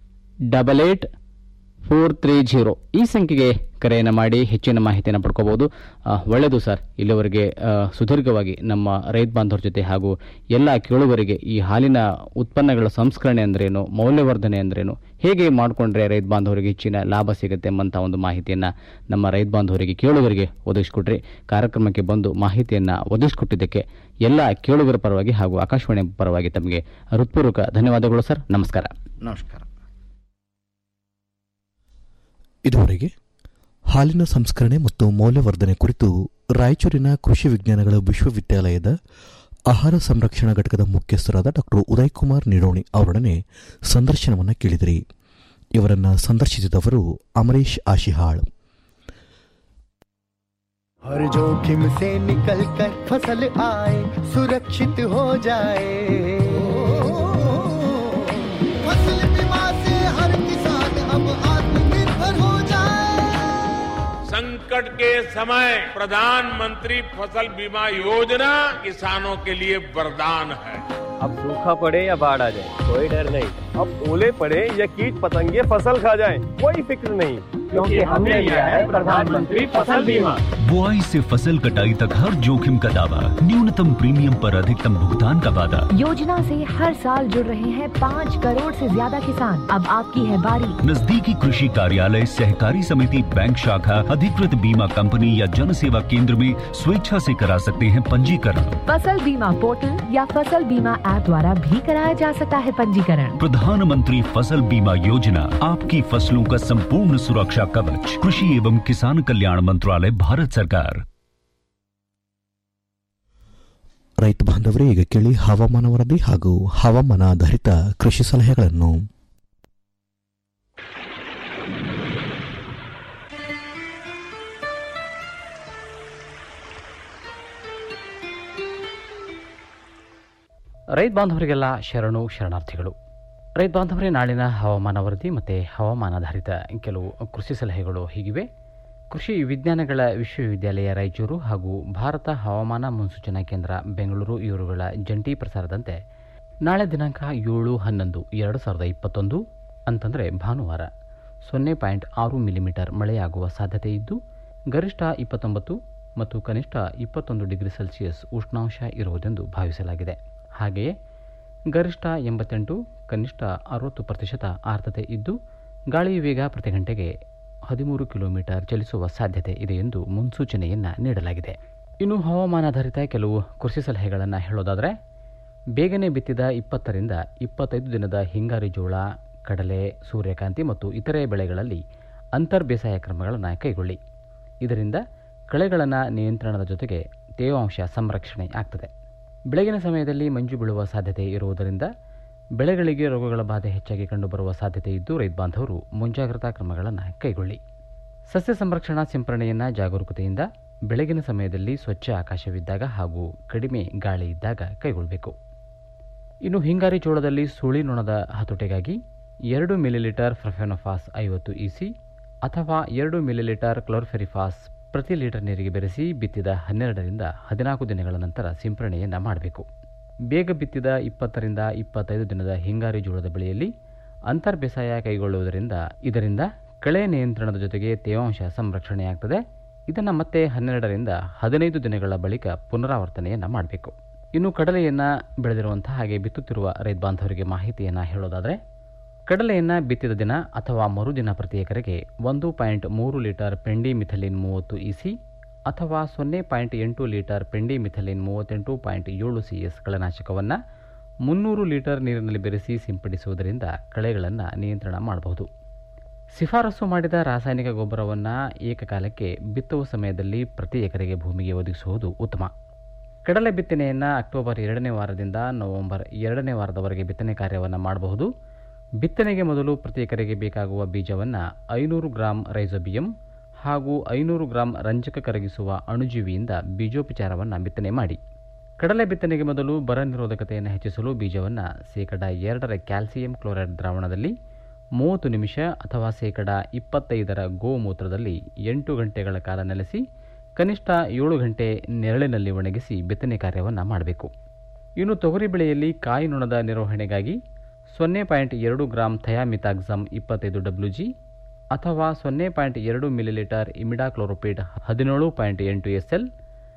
double eight four three zero ಈ ಸಂಖ್ಯೆಗೆ ಕರೆಯನ್ನು ಮಾಡಿ ಹೆಚ್ಚಿನ ಮಾಹಿತಿಯನ್ನು ಪಡ್ಕೋಬಹುದು ಆ, ಒಳ್ಳೆಯದು ಸರ್ ಇಲ್ಲಿವರೆಗೆ ಆ, ಸುದೀರ್ಘವಾಗಿ ನಮ್ಮ ರೈತ ಬಾಂಧವರ ಜೊತೆ ಹಾಗೂ ಎಲ್ಲ ಕೇಳುಗರಿಗೆ ಈ ಹಾಲಿನ ಉತ್ಪನ್ನಗಳ ಸಂಸ್ಕರಣೆ ಅಂದ್ರೇನು ಮೌಲ್ಯವರ್ಧನೆ ಅಂದ್ರೇನು ಹೇಗೆ ಮಾಡಿಕೊಂಡ್ರೆ ರೈತ ಬಾಂಧವರಿಗೆ ಹೆಚ್ಚಿನ ಲಾಭ ಸಿಗುತ್ತೆ ಎಂಬಂಥ ಒಂದು ಮಾಹಿತಿಯನ್ನು ನಮ್ಮ ರೈತ ಬಾಂಧವರಿಗೆ ಕೇಳುಗರಿಗೆ ಒದಗಿಸಿಕೊಟ್ರಿ ಕಾರ್ಯಕ್ರಮಕ್ಕೆ ಬಂದು ಮಾಹಿತಿಯನ್ನು ಒದಗಿಸಿಕೊಟ್ಟಿದ್ದಕ್ಕೆ ಎಲ್ಲ ಕೇಳುಗರ ಪರವಾಗಿ ಹಾಗೂ ಆಕಾಶವಾಣಿ ಪರವಾಗಿ ತಮಗೆ ಹೃತ್ಪೂರ್ವಕ ಧನ್ಯವಾದಗಳು ಸರ್ ನಮಸ್ಕಾರ ನಮಸ್ಕಾರ ಇದುವರೆಗೆ ಹಾಲಿನ ಸಂಸ್ಕರಣೆ ಮತ್ತು ಮೌಲ್ಯವರ್ಧನೆ ಕುರಿತು ರಾಯಚೂರಿನ ಕೃಷಿ ವಿಜ್ಞಾನಗಳ ವಿಶ್ವವಿದ್ಯಾಲಯದ ಆಹಾರ ಸಂರಕ್ಷಣಾ ಘಟಕದ ಮುಖ್ಯಸ್ಥರಾದ ಡಾಕ್ಟರ್ ಉದಯ್ ಕುಮಾರ್ ನಿಡೋಣಿ ಅವರೊಡನೆ ಸಂದರ್ಶನವನ್ನು ಕೇಳಿದಿರಿ ಇವರನ್ನ ಸಂದರ್ಶಿಸಿದವರು ಅಮರೀಶ್ ಆಶಿಹಾಳ್ हर जोखिम से निकल कर फसल आए सुरक्षित हो जाए फसल बीमा से हर किसान अब आत्मनिर्भर हो जाए संकट के समय प्रधानमंत्री फसल बीमा योजना किसानों के लिए वरदान है अब सूखा पड़े या बाढ़ आ जाए कोई डर नहीं अब ओले पड़े या कीट पतंगे फसल खा जाए कोई फिक्र नहीं क्योंकि हमने लिया है प्रधानमंत्री फसल बीमा बुआई से फसल कटाई तक हर जोखिम का दावा न्यूनतम प्रीमियम पर अधिकतम भुगतान का वादा योजना से हर साल जुड़ रहे हैं पाँच करोड़ से ज्यादा किसान अब आपकी है बारी नजदीकी कृषि कार्यालय सहकारी समिति बैंक शाखा अधिकृत बीमा कंपनी या जन सेवा केंद्र में स्वेच्छा से करा सकते हैं पंजीकरण फसल बीमा पोर्टल या फसल बीमा ऐप द्वारा भी कराया जा सकता है पंजीकरण प्रधानमंत्री फसल बीमा योजना आपकी फसलों का संपूर्ण सुरक्षा कवच कृषि एवं किसान कल्याण मंत्रालय भारत सरकार ರೈತ ಬಾಂಧವರೇ ಈಗ ಕೇಳಿ ಹವಾಮಾನ ವರದಿ ಹಾಗೂ ಹವಾಮಾನ ಆಧಾರಿತ ಕೃಷಿ ಸಲಹೆಗಳನ್ನು ರೈತ ಬಾಂಧವರಿಗೆಲ್ಲ ಶರಣು ಶರಣಾರ್ಥಿಗಳು ರೈತ ಬಾಂಧವರೇ ನಾಳಿನ ಹವಾಮಾನ ವರದಿ ಮತ್ತು ಹವಾಮಾನಾಧಾರಿತ ಕೆಲವು ಕೃಷಿ ಸಲಹೆಗಳು ಹೀಗಿವೆ ಕೃಷಿ ವಿಜ್ಞಾನಗಳ ವಿಶ್ವವಿದ್ಯಾಲಯ ರಾಯಚೂರು ಹಾಗೂ ಭಾರತ ಹವಾಮಾನ ಮುನ್ಸೂಚನಾ ಕೇಂದ್ರ ಬೆಂಗಳೂರು ಇವರುಗಳ ಜಂಟಿ ಪ್ರಸಾರದಂತೆ ನಾಳೆ ದಿನಾಂಕ ಏಳು ಹನ್ನೊಂದು ಎರಡು ಸಾವಿರದ ಇಪ್ಪತ್ತೊಂದು ಅಂತಂದರೆ ಭಾನುವಾರ ಸೊನ್ನೆ ಪಾಯಿಂಟ್ ಆರು ಮಿಲಿಮೀಟರ್ ಮಳೆಯಾಗುವ ಸಾಧ್ಯತೆ ಇದ್ದು ಗರಿಷ್ಠ ಇಪ್ಪತ್ತೊಂಬತ್ತು ಮತ್ತು ಕನಿಷ್ಠ ಇಪ್ಪತ್ತೊಂದು ಡಿಗ್ರಿ ಸೆಲ್ಸಿಯಸ್ ಉಷ್ಣಾಂಶ ಇರುವುದೆಂದು ಭಾವಿಸಲಾಗಿದೆ ಹಾಗೆಯೇ ಗರಿಷ್ಠ ಎಂಬತ್ತೆಂಟು ಕನಿಷ್ಠ ಅರವತ್ತು ಪ್ರತಿಶತ ಆರ್ದ್ರತೆ ಇದ್ದು ಗಾಳಿಯ ವೇಗ ಪ್ರತಿ ಗಂಟೆಗೆ ಹದಿಮೂರು ಕಿಲೋಮೀಟರ್ ಚಲಿಸುವ ಸಾಧ್ಯತೆ ಇದೆ ಎಂದು ಮುನ್ಸೂಚನೆಯನ್ನು ನೀಡಲಾಗಿದೆ ಇನ್ನು ಹವಾಮಾನಾಧಾರಿತ ಕೆಲವು ಕೃಷಿ ಸಲಹೆಗಳನ್ನು ಹೇಳೋದಾದರೆ ಬೇಗನೆ ಬಿತ್ತಿದ ಇಪ್ಪತ್ತರಿಂದ ಇಪ್ಪತ್ತೈದು ದಿನದ ಹಿಂಗಾರಿ ಜೋಳ ಕಡಲೆ ಸೂರ್ಯಕಾಂತಿ ಮತ್ತು ಇತರೆ ಬೆಳೆಗಳಲ್ಲಿ ಅಂತರ್ ಬೇಸಾಯ ಕ್ರಮಗಳನ್ನು ಕೈಗೊಳ್ಳಿ ಇದರಿಂದ ಕಳೆಗಳನ್ನು ನಿಯಂತ್ರಣದ ಜೊತೆಗೆ ತೇವಾಂಶ ಸಂರಕ್ಷಣೆ ಆಗ್ತದೆ ಬೆಳಗಿನ ಸಮಯದಲ್ಲಿ ಮಂಜು ಬೀಳುವ ಸಾಧ್ಯತೆ ಇರುವುದರಿಂದ ಬೆಳೆಗಳಿಗೆ ರೋಗಗಳ ಬಾಧೆ ಹೆಚ್ಚಾಗಿ ಕಂಡುಬರುವ ಸಾಧ್ಯತೆ ಇದ್ದು ರೈತ ಬಾಂಧವರು ಮುಂಜಾಗ್ರತಾ ಕ್ರಮಗಳನ್ನು ಕೈಗೊಳ್ಳಿ ಸಸ್ಯ ಸಂರಕ್ಷಣಾ ಸಿಂಪರಣೆಯನ್ನು ಜಾಗರೂಕತೆಯಿಂದ ಬೆಳಗಿನ ಸಮಯದಲ್ಲಿ ಸ್ವಚ್ಛ ಆಕಾಶವಿದ್ದಾಗ ಹಾಗೂ ಕಡಿಮೆ ಗಾಳಿ ಇದ್ದಾಗ ಕೈಗೊಳ್ಳಬೇಕು ಇನ್ನು ಹಿಂಗಾರಿ ಜೋಳದಲ್ಲಿ ಸುಳಿ ನೊಣದ ಹತೋಟಿಗಾಗಿ ಎರಡು ಮಿಲಿಲೀಟರ್ ಫ್ರಫೆನೋಫಾಸ್ ಐವತ್ತು ಇಸಿ ಅಥವಾ ಎರಡು ಮಿಲಿಲೀಟರ್ ಕ್ಲೋರ್ಫೆರಿಫಾಸ್ ಪ್ರತಿ ಲೀಟರ್ ನೀರಿಗೆ ಬೆರೆಸಿ ಬಿತ್ತಿದ ಹನ್ನೆರಡರಿಂದ ಹದಿನಾಲ್ಕು ದಿನಗಳ ನಂತರ ಸಿಂಪರಣೆಯನ್ನು ಮಾಡಬೇಕು ಬೇಗ ಬಿತ್ತಿದ ಇಪ್ಪತ್ತರಿಂದ ಇಪ್ಪತ್ತೈದು ದಿನದ ಹಿಂಗಾರಿ ಜೋಳದ ಬೆಳೆಯಲ್ಲಿ ಅಂತರ್ ಬೇಸಾಯ ಕೈಗೊಳ್ಳುವುದರಿಂದ ಇದರಿಂದ ಕಳೆ ನಿಯಂತ್ರಣದ ಜೊತೆಗೆ ತೇವಾಂಶ ಸಂರಕ್ಷಣೆಯಾಗ್ತದೆ ಇದನ್ನು ಮತ್ತೆ ಹನ್ನೆರಡರಿಂದ ಹದಿನೈದು ದಿನಗಳ ಬಳಿಕ ಪುನರಾವರ್ತನೆಯನ್ನು ಮಾಡಬೇಕು ಇನ್ನು ಕಡಲೆಯನ್ನು ಬೆಳೆದಿರುವಂತಹ ಹಾಗೆ ಬಿತ್ತುತ್ತಿರುವ ರೈತ ಬಾಂಧವರಿಗೆ ಮಾಹಿತಿಯನ್ನು ಹೇಳೋದಾದರೆ ಕಡಲೆಯನ್ನು ಬಿತ್ತಿದ ದಿನ ಅಥವಾ ಮರುದಿನ ಪ್ರತಿ ಎಕರೆಗೆ ಒಂದು ಪಾಯಿಂಟ್ ಮೂರು ಲೀಟರ್ ಪೆಂಡಿ ಮಿಥಲಿನ್ ಮೂವತ್ತು ಇಸಿ ಅಥವಾ ಸೊನ್ನೆ ಪಾಯಿಂಟ್ ಎಂಟು ಲೀಟರ್ ಪೆಂಡಿ ಮಿಥಲಿನ್ ಮೂವತ್ತೆಂಟು ಪಾಯಿಂಟ್ ಏಳು ಸಿ ಎಸ್ ಕಳೆನಾಶಕವನ್ನು ಮುನ್ನೂರು ಲೀಟರ್ ನೀರಿನಲ್ಲಿ ಬೆರೆಸಿ ಸಿಂಪಡಿಸುವುದರಿಂದ ಕಳೆಗಳನ್ನು ನಿಯಂತ್ರಣ ಮಾಡಬಹುದು ಶಿಫಾರಸು ಮಾಡಿದ ರಾಸಾಯನಿಕ ಗೊಬ್ಬರವನ್ನು ಏಕಕಾಲಕ್ಕೆ ಬಿತ್ತುವ ಸಮಯದಲ್ಲಿ ಪ್ರತಿ ಎಕರೆಗೆ ಭೂಮಿಗೆ ಒದಗಿಸುವುದು ಉತ್ತಮ ಕಡಲೆ ಬಿತ್ತನೆಯನ್ನು ಅಕ್ಟೋಬರ್ ಎರಡನೇ ವಾರದಿಂದ ನವೆಂಬರ್ ಎರಡನೇ ವಾರದವರೆಗೆ ಬಿತ್ತನೆ ಕಾರ್ಯವನ್ನು ಮಾಡಬಹುದು ಬಿತ್ತನೆಗೆ ಮೊದಲು ಪ್ರತಿ ಎಕರೆಗೆ ಬೇಕಾಗುವ ಬೀಜವನ್ನು ಐನೂರು ಗ್ರಾಂ ರೈಸೋಬಿಯಂ ಹಾಗೂ ಐನೂರು ಗ್ರಾಂ ರಂಜಕ ಕರಗಿಸುವ ಅಣುಜೀವಿಯಿಂದ ಬೀಜೋಪಚಾರವನ್ನು ಬಿತ್ತನೆ ಮಾಡಿ ಕಡಲೆ ಬಿತ್ತನೆಗೆ ಮೊದಲು ಬರ ನಿರೋಧಕತೆಯನ್ನು ಹೆಚ್ಚಿಸಲು ಬೀಜವನ್ನು ಶೇಕಡ ಎರಡರ ಕ್ಯಾಲ್ಸಿಯಂ ಕ್ಲೋರೈಡ್ ದ್ರಾವಣದಲ್ಲಿ ಮೂವತ್ತು ನಿಮಿಷ ಅಥವಾ ಶೇಕಡ ಇಪ್ಪತ್ತೈದರ ಗೋಮೂತ್ರದಲ್ಲಿ ಎಂಟು ಗಂಟೆಗಳ ಕಾಲ ನೆಲೆಸಿ ಕನಿಷ್ಠ ಏಳು ಗಂಟೆ ನೆರಳಿನಲ್ಲಿ ಒಣಗಿಸಿ ಬಿತ್ತನೆ ಕಾರ್ಯವನ್ನು ಮಾಡಬೇಕು ಇನ್ನು ತೊಗರಿ ಬೆಳೆಯಲ್ಲಿ ಕಾಯಿ ನೊಣದ ನಿರ್ವಹಣೆಗಾಗಿ ಸೊನ್ನೆ ಪಾಯಿಂಟ್ ಎರಡು ಗ್ರಾಂ ಥಯಾಮಿತಾಕ್ಸಮ್ ಇಪ್ಪತ್ತೈದು ಡಬ್ಲ್ಯೂ ಜಿ ಅಥವಾ ಸೊನ್ನೆ ಪಾಯಿಂಟ್ ಎರಡು ಮಿಲಿಲೀಟರ್ ಇಮಿಡಾಕ್ಲೋರೋಪಿಡ್ ಹದಿನೇಳು ಪಾಯಿಂಟ್ ಎಂಟು ಎಸ್ ಎಲ್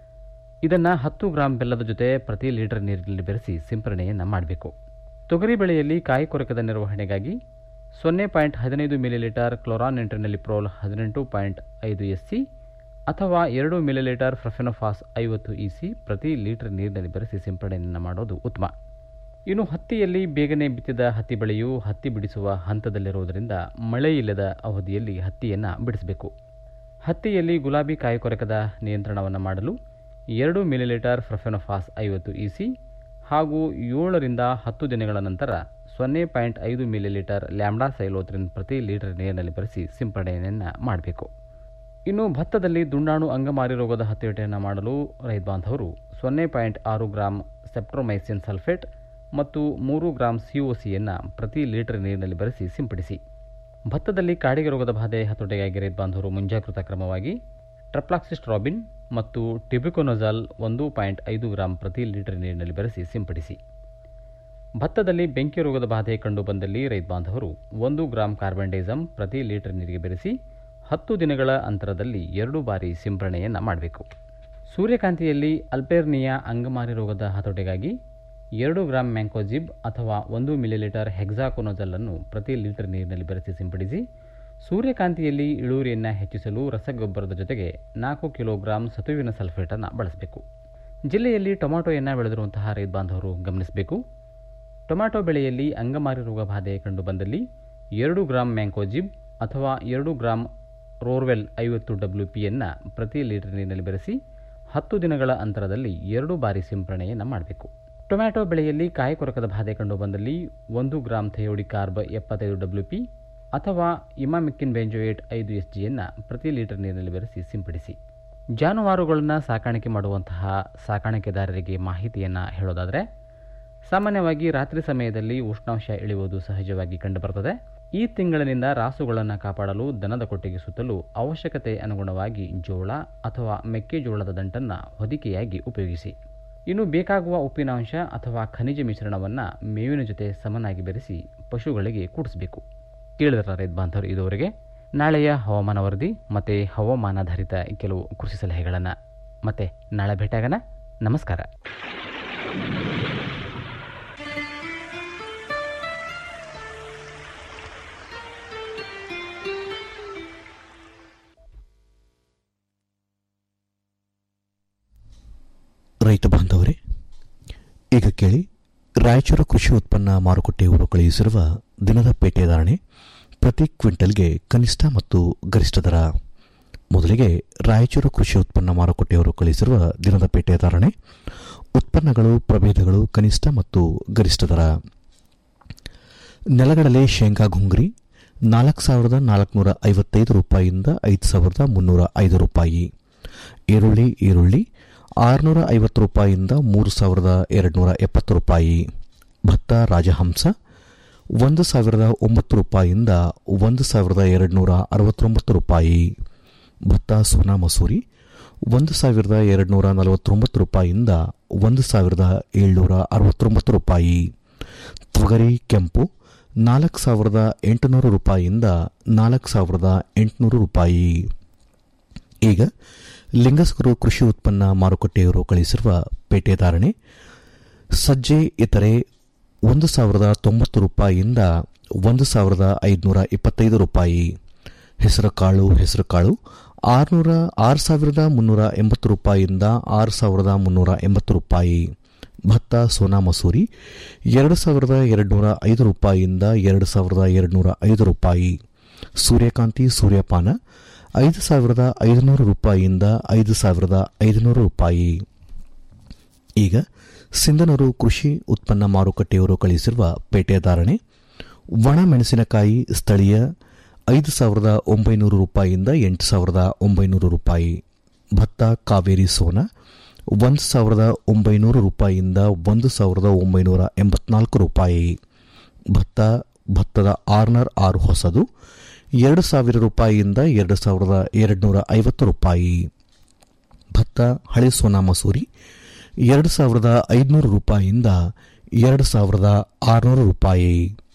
ಇದನ್ನು ಹತ್ತು ಗ್ರಾಂ ಬೆಲ್ಲದ ಜೊತೆ ಪ್ರತಿ ಲೀಟರ್ ನೀರಿನಲ್ಲಿ ಬೆರೆಸಿ ಸಿಂಪರಣೆಯನ್ನು ಮಾಡಬೇಕು ತೊಗರಿ ಬೆಳೆಯಲ್ಲಿ ಕಾಯಿ ಕೊರಕದ ನಿರ್ವಹಣೆಗಾಗಿ ಸೊನ್ನೆ ಪಾಯಿಂಟ್ ಹದಿನೈದು ಮಿಲಿಲೀಟರ್ ಕ್ಲೋರಾನ್ ಪ್ರೋಲ್ ಹದಿನೆಂಟು ಪಾಯಿಂಟ್ ಐದು ಎಸ್ ಸಿ ಅಥವಾ ಎರಡು ಮಿಲಿಲೀಟರ್ ಫ್ರಫೆನೋಫಾಸ್ ಐವತ್ತು ಇ ಸಿ ಪ್ರತಿ ಲೀಟರ್ ನೀರಿನಲ್ಲಿ ಬೆರೆಸಿ ಸಿಂಪರಣೆಯನ್ನು ಮಾಡೋದು ಉತ್ತಮ ಇನ್ನು ಹತ್ತಿಯಲ್ಲಿ ಬೇಗನೆ ಬಿತ್ತಿದ ಹತ್ತಿ ಬೆಳೆಯು ಹತ್ತಿ ಬಿಡಿಸುವ ಹಂತದಲ್ಲಿರುವುದರಿಂದ ಮಳೆ ಇಲ್ಲದ ಅವಧಿಯಲ್ಲಿ ಹತ್ತಿಯನ್ನು ಬಿಡಿಸಬೇಕು ಹತ್ತಿಯಲ್ಲಿ ಗುಲಾಬಿ ಕಾಯಿ ಕೊರಕದ ನಿಯಂತ್ರಣವನ್ನು ಮಾಡಲು ಎರಡು ಮಿಲಿಲೀಟರ್ ಫ್ರಫೆನೋಫಾಸ್ ಐವತ್ತು ಇ ಸಿ ಹಾಗೂ ಏಳರಿಂದ ಹತ್ತು ದಿನಗಳ ನಂತರ ಸೊನ್ನೆ ಪಾಯಿಂಟ್ ಐದು ಮಿಲಿಲೀಟರ್ ಲ್ಯಾಂಬ್ಡಾ ಸೈಲೋತ್ರಿನ್ ಪ್ರತಿ ಲೀಟರ್ ನೀರಿನಲ್ಲಿ ಬೆರೆಸಿ ಸಿಂಪಡಣೆಯನ್ನು ಮಾಡಬೇಕು ಇನ್ನು ಭತ್ತದಲ್ಲಿ ದುಂಡಾಣು ಅಂಗಮಾರಿ ರೋಗದ ಹತೋಟಿಯನ್ನು ಮಾಡಲು ರೈತ ಬಾಂಧವರು ಸೊನ್ನೆ ಪಾಯಿಂಟ್ ಆರು ಗ್ರಾಂ ಸೆಪ್ಟ್ರೋಮೈಸಿನ್ ಸಲ್ಫೇಟ್ ಮತ್ತು ಮೂರು ಗ್ರಾಂ ಸಿಒಸಿಯನ್ನು ಪ್ರತಿ ಲೀಟರ್ ನೀರಿನಲ್ಲಿ ಬೆರೆಸಿ ಸಿಂಪಡಿಸಿ ಭತ್ತದಲ್ಲಿ ಕಾಡಿಗೆ ರೋಗದ ಬಾಧೆ ಹತೋಟಿಗಾಗಿ ರೈತ ಬಾಂಧವರು ಮುಂಜಾಗೃತಾ ಕ್ರಮವಾಗಿ ಟ್ರಪ್ಲಾಕ್ಸಿಸ್ಟ್ ರಾಬಿನ್ ಮತ್ತು ಟಿಬಿಕೊನೊಜಾಲ್ ಒಂದು ಪಾಯಿಂಟ್ ಐದು ಗ್ರಾಂ ಪ್ರತಿ ಲೀಟರ್ ನೀರಿನಲ್ಲಿ ಬೆರೆಸಿ ಸಿಂಪಡಿಸಿ ಭತ್ತದಲ್ಲಿ ಬೆಂಕಿ ರೋಗದ ಬಾಧೆ ಕಂಡುಬಂದಲ್ಲಿ ರೈತ ಬಾಂಧವರು ಒಂದು ಗ್ರಾಂ ಕಾರ್ಬನ್ಡೈಸಮ್ ಪ್ರತಿ ಲೀಟರ್ ನೀರಿಗೆ ಬೆರೆಸಿ ಹತ್ತು ದಿನಗಳ ಅಂತರದಲ್ಲಿ ಎರಡು ಬಾರಿ ಸಿಂಪರಣೆಯನ್ನು ಮಾಡಬೇಕು ಸೂರ್ಯಕಾಂತಿಯಲ್ಲಿ ಅಲ್ಪೇರ್ನಿಯಾ ಅಂಗಮಾರಿ ರೋಗದ ಹತೋಟಿಗಾಗಿ ಎರಡು ಗ್ರಾಂ ಮ್ಯಾಂಕೋಜಿಬ್ ಅಥವಾ ಒಂದು ಮಿಲಿಲೀಟರ್ ಹೆಕ್ಸಾಕೊನೋಜಲನ್ನು ಪ್ರತಿ ಲೀಟರ್ ನೀರಿನಲ್ಲಿ ಬೆರೆಸಿ ಸಿಂಪಡಿಸಿ ಸೂರ್ಯಕಾಂತಿಯಲ್ಲಿ ಇಳುವರಿಯನ್ನು ಹೆಚ್ಚಿಸಲು ರಸಗೊಬ್ಬರದ ಜೊತೆಗೆ ನಾಲ್ಕು ಕಿಲೋಗ್ರಾಂ ಸತುವಿನ ಸಲ್ಫೇಟನ್ನು ಬಳಸಬೇಕು ಜಿಲ್ಲೆಯಲ್ಲಿ ಟೊಮಾಟೊಯನ್ನು ಬೆಳೆದಿರುವಂತಹ ರೈತ ಬಾಂಧವರು ಗಮನಿಸಬೇಕು ಟೊಮ್ಯಾಟೊ ಬೆಳೆಯಲ್ಲಿ ಅಂಗಮಾರಿ ರೋಗ ಬಾಧೆ ಕಂಡುಬಂದಲ್ಲಿ ಎರಡು ಗ್ರಾಂ ಮ್ಯಾಂಕೋಜಿಬ್ ಅಥವಾ ಎರಡು ಗ್ರಾಂ ರೋರ್ವೆಲ್ ಐವತ್ತು ಡಬ್ಲ್ಯೂ ಪಿಯನ್ನು ಪ್ರತಿ ಲೀಟರ್ ನೀರಿನಲ್ಲಿ ಬೆರೆಸಿ ಹತ್ತು ದಿನಗಳ ಅಂತರದಲ್ಲಿ ಎರಡು ಬಾರಿ ಸಿಂಪರಣೆಯನ್ನು ಮಾಡಬೇಕು ಟೊಮ್ಯಾಟೊ ಬೆಳೆಯಲ್ಲಿ ಕಾಯಿ ಕೊರಕದ ಬಾಧೆ ಕಂಡುಬಂದಲ್ಲಿ ಒಂದು ಗ್ರಾಂ ಥೆಯೋಡಿ ಕಾರ್ಬ್ ಎಪ್ಪತ್ತೈದು ಡಬ್ಲ್ಯೂ ಪಿ ಅಥವಾ ಇಮಾಮಿಕ್ಕಿನ್ ಬೆಂಜೋಯೇಟ್ ಐದು ಎಸ್ ಜಿಯನ್ನು ಪ್ರತಿ ಲೀಟರ್ ನೀರಿನಲ್ಲಿ ಬೆರೆಸಿ ಸಿಂಪಡಿಸಿ ಜಾನುವಾರುಗಳನ್ನು ಸಾಕಾಣಿಕೆ ಮಾಡುವಂತಹ ಸಾಕಾಣಿಕೆದಾರರಿಗೆ ಮಾಹಿತಿಯನ್ನು ಹೇಳೋದಾದರೆ ಸಾಮಾನ್ಯವಾಗಿ ರಾತ್ರಿ ಸಮಯದಲ್ಲಿ ಉಷ್ಣಾಂಶ ಇಳಿಯುವುದು ಸಹಜವಾಗಿ ಕಂಡುಬರುತ್ತದೆ ಈ ತಿಂಗಳಿನಿಂದ ರಾಸುಗಳನ್ನು ಕಾಪಾಡಲು ದನದ ಕೊಟ್ಟಿಗೆ ಸುತ್ತಲೂ ಅವಶ್ಯಕತೆ ಅನುಗುಣವಾಗಿ ಜೋಳ ಅಥವಾ ಮೆಕ್ಕೆಜೋಳದ ದಂಟನ್ನು ಹೊದಿಕೆಯಾಗಿ ಉಪಯೋಗಿಸಿ ಇನ್ನು ಬೇಕಾಗುವ ಉಪ್ಪಿನಾಂಶ ಅಥವಾ ಖನಿಜ ಮಿಶ್ರಣವನ್ನು ಮೇವಿನ ಜೊತೆ ಸಮನಾಗಿ ಬೆರೆಸಿ ಪಶುಗಳಿಗೆ ಕೂಡಿಸಬೇಕು ಕೇಳಿದ್ರ ರೈತ ಬಾಂಧವರು ಇದುವರೆಗೆ ನಾಳೆಯ ಹವಾಮಾನ ವರದಿ ಮತ್ತು ಹವಾಮಾನಾಧಾರಿತ ಕೆಲವು ಕೃಷಿ ಸಲಹೆಗಳನ್ನು ಮತ್ತೆ ನಾಳೆ ಭೇಟಿಯಾಗೋಣ ನಮಸ್ಕಾರ ರೈತ ಬಾಂಧವರೇ ಈಗ ಕೇಳಿ ರಾಯಚೂರು ಕೃಷಿ ಉತ್ಪನ್ನ ಮಾರುಕಟ್ಟೆಯವರು ಕಳುಹಿಸಿರುವ ದಿನದ ಪೇಟೆ ಧಾರಣೆ ಪ್ರತಿ ಕ್ವಿಂಟಲ್ಗೆ ಕನಿಷ್ಠ ಮತ್ತು ಗರಿಷ್ಠ ದರ ಮೊದಲಿಗೆ ರಾಯಚೂರು ಕೃಷಿ ಉತ್ಪನ್ನ ಮಾರುಕಟ್ಟೆಯವರು ಕಳುಹಿಸಿರುವ ದಿನದ ಪೇಟೆ ಧಾರಣೆ ಉತ್ಪನ್ನಗಳು ಪ್ರಭೇದಗಳು ಕನಿಷ್ಠ ಮತ್ತು ಗರಿಷ್ಠ ದರ ನೆಲಗಡಲೆ ಶೇಂಗಾ ಗುಂಗ್ರಿ ನಾಲ್ಕು ಸಾವಿರದ ನಾಲ್ಕುನೂರ ಐವತ್ತೈದು ರೂಪಾಯಿಯಿಂದ ಐದು ಸಾವಿರದ ಮುನ್ನೂರ ಐದು ರೂಪಾಯಿ ಈರುಳ್ಳಿ ಈರುಳ್ಳಿ ಆರುನೂರ ಐವತ್ತು ರೂಪಾಯಿಯಿಂದ ಮೂರು ಸಾವಿರದ ಎರಡುನೂರ ಎಪ್ಪತ್ತು ರೂಪಾಯಿ ಭತ್ತ ರಾಜಹಂಸ ಒಂದು ಸಾವಿರದ ಒಂಬತ್ತು ರೂಪಾಯಿಯಿಂದ ಒಂದು ಸಾವಿರದ ಎರಡುನೂರ ಅರವತ್ತೊಂಬತ್ತು ರೂಪಾಯಿ ಭತ್ತ ಸೋನಾ ಮಸೂರಿ ಒಂದು ಸಾವಿರದ ಎರಡುನೂರ ನಲವತ್ತೊಂಬತ್ತು ರೂಪಾಯಿಯಿಂದ ಒಂದು ಸಾವಿರದ ಏಳ್ನೂರ ಅರವತ್ತೊಂಬತ್ತು ರೂಪಾಯಿ ತೊಗರಿ ಕೆಂಪು ನಾಲ್ಕು ಸಾವಿರದ ಎಂಟುನೂರು ರೂಪಾಯಿಯಿಂದ ನಾಲ್ಕು ಸಾವಿರದ ಎಂಟುನೂರು ರೂಪಾಯಿ ಈಗ ಲಿಂಗಸ್ಕರು ಕೃಷಿ ಉತ್ಪನ್ನ ಮಾರುಕಟ್ಟೆಯವರು ಕಳಿಸಿರುವ ಪೇಟೆ ಧಾರಣೆ ಸಜ್ಜೆ ಇತರೆ ಒಂದು ಸಾವಿರದ ತೊಂಬತ್ತು ರೂಪಾಯಿಯಿಂದ ಒಂದು ಸಾವಿರದ ಐದುನೂರ ಇಪ್ಪತ್ತೈದು ರೂಪಾಯಿ ಹೆಸರುಕಾಳು ಹೆಸರುಕಾಳು ಆರುನೂರ ಆರು ಸಾವಿರದ ಮುನ್ನೂರ ಎಂಬತ್ತು ರೂಪಾಯಿಯಿಂದ ಆರು ಸಾವಿರದ ಮುನ್ನೂರ ಎಂಬತ್ತು ರೂಪಾಯಿ ಭತ್ತ ಸೋನಾ ಮಸೂರಿ ಎರಡು ಸಾವಿರದ ಎರಡುನೂರ ಐದು ರೂಪಾಯಿಯಿಂದ ಎರಡು ಸಾವಿರದ ಎರಡುನೂರ ಐದು ರೂಪಾಯಿ ಸೂರ್ಯಕಾಂತಿ ಸೂರ್ಯಪಾನ ಐದು ಸಾವಿರದ ಐದುನೂರು ರೂಪಾಯಿಯಿಂದ ಐದು ಸಾವಿರದ ಐದುನೂರು ರೂಪಾಯಿ ಈಗ ಸಿಂಧನೂರು ಕೃಷಿ ಉತ್ಪನ್ನ ಮಾರುಕಟ್ಟೆಯವರು ಕಳಿಸಿರುವ ಪೇಟೆ ಧಾರಣೆ ಒಣ ಮೆಣಸಿನಕಾಯಿ ಸ್ಥಳೀಯ ಐದು ಸಾವಿರದ ಒಂಬೈನೂರು ರೂಪಾಯಿಯಿಂದ ಎಂಟು ಸಾವಿರದ ಒಂಬೈನೂರು ರೂಪಾಯಿ ಭತ್ತ ಕಾವೇರಿ ಸೋನಾ ಒಂದು ಸಾವಿರದ ಒಂಬೈನೂರು ರೂಪಾಯಿಯಿಂದ ಒಂದು ಸಾವಿರದ ಒಂಬೈನೂರ ಎಂಬತ್ನಾಲ್ಕು ರೂಪಾಯಿ ಭತ್ತ ಭತ್ತದ ಆರ್ನರ್ ಆರು ಹೊಸದು ಎರಡು ಸಾವಿರ ರೂಪಾಯಿಯಿಂದ ಎರಡು ಸಾವಿರದ ಎರಡುನೂರ ಐವತ್ತು ರೂಪಾಯಿ ಭತ್ತ ಹಳೆ ಸೋನಾ ಮಸೂರಿ ಎರಡು ಸಾವಿರದ ಐದುನೂರು ರೂಪಾಯಿಯಿಂದ ಎರಡು ಸಾವಿರದ ಆರುನೂರು ರೂಪಾಯಿ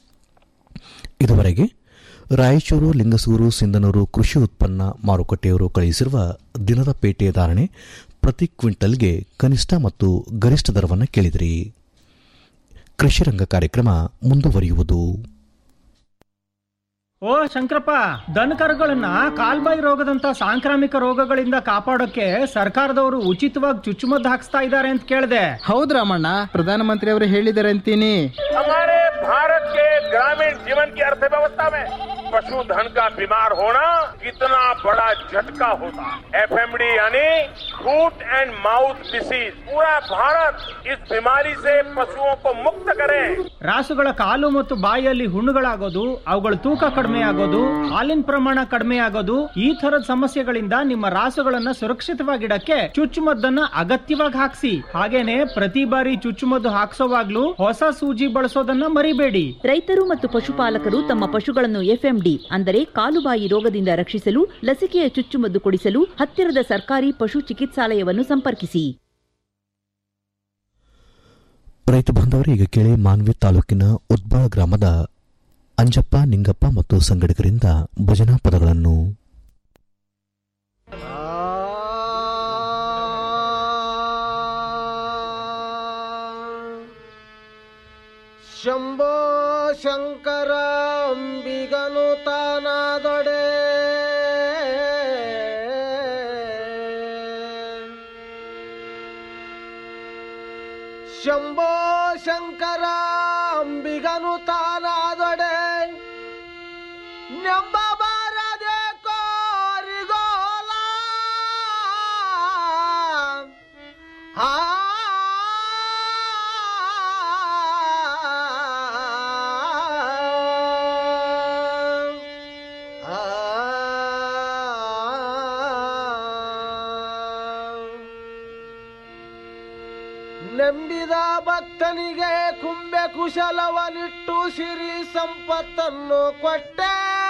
ಇದುವರೆಗೆ ರಾಯಚೂರು ಲಿಂಗಸೂರು ಸಿಂಧನೂರು ಕೃಷಿ ಉತ್ಪನ್ನ ಮಾರುಕಟ್ಟೆಯವರು ಕಳುಹಿಸಿರುವ ದಿನದ ಪೇಟೆ ಧಾರಣೆ ಪ್ರತಿ ಕ್ವಿಂಟಲ್ಗೆ ಕನಿಷ್ಠ ಮತ್ತು ಗರಿಷ್ಠ ದರವನ್ನು ಕೇಳಿದಿರಿ ಕೃಷಿ ರಂಗ ಕಾರ್ಯಕ್ರಮ ಮುಂದುವರಿಯುವುದು ಓ ಶಂಕರಪ್ಪ ದನಕರುಗಳನ್ನ ಕಾಲ್ಬಾಯಿ ರೋಗದಂತ ಸಾಂಕ್ರಾಮಿಕ ರೋಗಗಳಿಂದ ಕಾಪಾಡೋಕೆ ಸರ್ಕಾರದವರು ಉಚಿತವಾಗಿ ಚುಚ್ಚುಮದ್ದು ಹಾಕ್ಸ್ತಾ ಇದ್ದಾರೆ ಅಂತ ಕೇಳಿದೆ ಹೌದ್ ರಾಮಣ್ಣ ಪ್ರಧಾನಮಂತ್ರಿ ಅವರು ಹೇಳಿದ್ದಾರೆ ಅಂತೀನಿ हमारे भारत के ग्रामीण जीवन की अर्थव्यवस्था में पशुधन का बीमार होना कितना बड़ा झटका होता है एफएमडी यानी फूट एंड माउथ डिसीज पूरा भारत इस बीमारी से पशुओं को मुक्त करे ರಾಸುಗಳ ಕಾಲು ಮತ್ತು ಬಾಯಿಯಲ್ಲಿ ಹುಣ್ಣುಗಳಾಗೋದು ಅವುಗಳ ತೂಕ ಕಡಿಮೆ ಆಗೋದು ಹಾಲಿನ ಪ್ರಮಾಣ ಕಡಿಮೆ ಆಗೋದು ಈ ತರದ ಸಮಸ್ಯೆಗಳಿಂದ ನಿಮ್ಮ ರಾಸುಗಳನ್ನ ಸುರಕ್ಷಿತವಾಗಿಡಕ್ಕೆ ಚುಚ್ಚುಮದ್ದನ್ನ ಅಗತ್ಯವಾಗಿ ಹಾಕ್ಸಿ ಹಾಗೇನೆ ಪ್ರತಿ ಬಾರಿ ಚುಚ್ಚುಮದ್ದು ಹಾಕ್ಸೋವಾಗ್ಲೂ ಹೊಸ ಸೂಜಿ ಬಳಸೋದನ್ನ ಮರಿಬೇಡಿ ರೈತರು ಮತ್ತು ಪಶುಪಾಲಕರು ತಮ್ಮ ಪಶುಗಳನ್ನು ಎಫ್ಎಂಡಿ ಅಂದರೆ ಕಾಲುಬಾಯಿ ರೋಗದಿಂದ ರಕ್ಷಿಸಲು ಲಸಿಕೆಯ ಚುಚ್ಚುಮದ್ದು ಕೊಡಿಸಲು ಹತ್ತಿರದ ಸರ್ಕಾರಿ ಪಶು ಚಿಕಿತ್ಸಾಲಯವನ್ನು ಸಂಪರ್ಕಿಸಿ ರೈತ ಬಾಂಧವರು ಈಗ ಕೇಳಿ ಮಾನ್ವಿ ತಾಲೂಕಿನ ಉದ್ಬಾಳ ಗ್ರಾಮದ ಅಂಜಪ್ಪ ನಿಂಗಪ್ಪ ಮತ್ತು ಸಂಗಡಿಗರಿಂದ ಭಜನಾ ಪದಗಳನ್ನು ಶಂಭೋ ಶಂಕರ ಅಂಬಿಗನು ತಾನಾದೊಡೆ ಶಂಭೋ ಶಂಕರ ಅಂಬಿಗನು ತಾನಾದೊಡೆ ನೆಂಬ ಬಾರದೆ ಕೋರಿಗೋಲ ಆ ನಂಬಿದ ಭಕ್ತನಿಗೆ ಕುಂಬೆ ಕುಶಲವನಿಟ್ಟು ಸಿರಿ ಸಂಪತ್ತನ್ನು ಕೊಟ್ಟೆ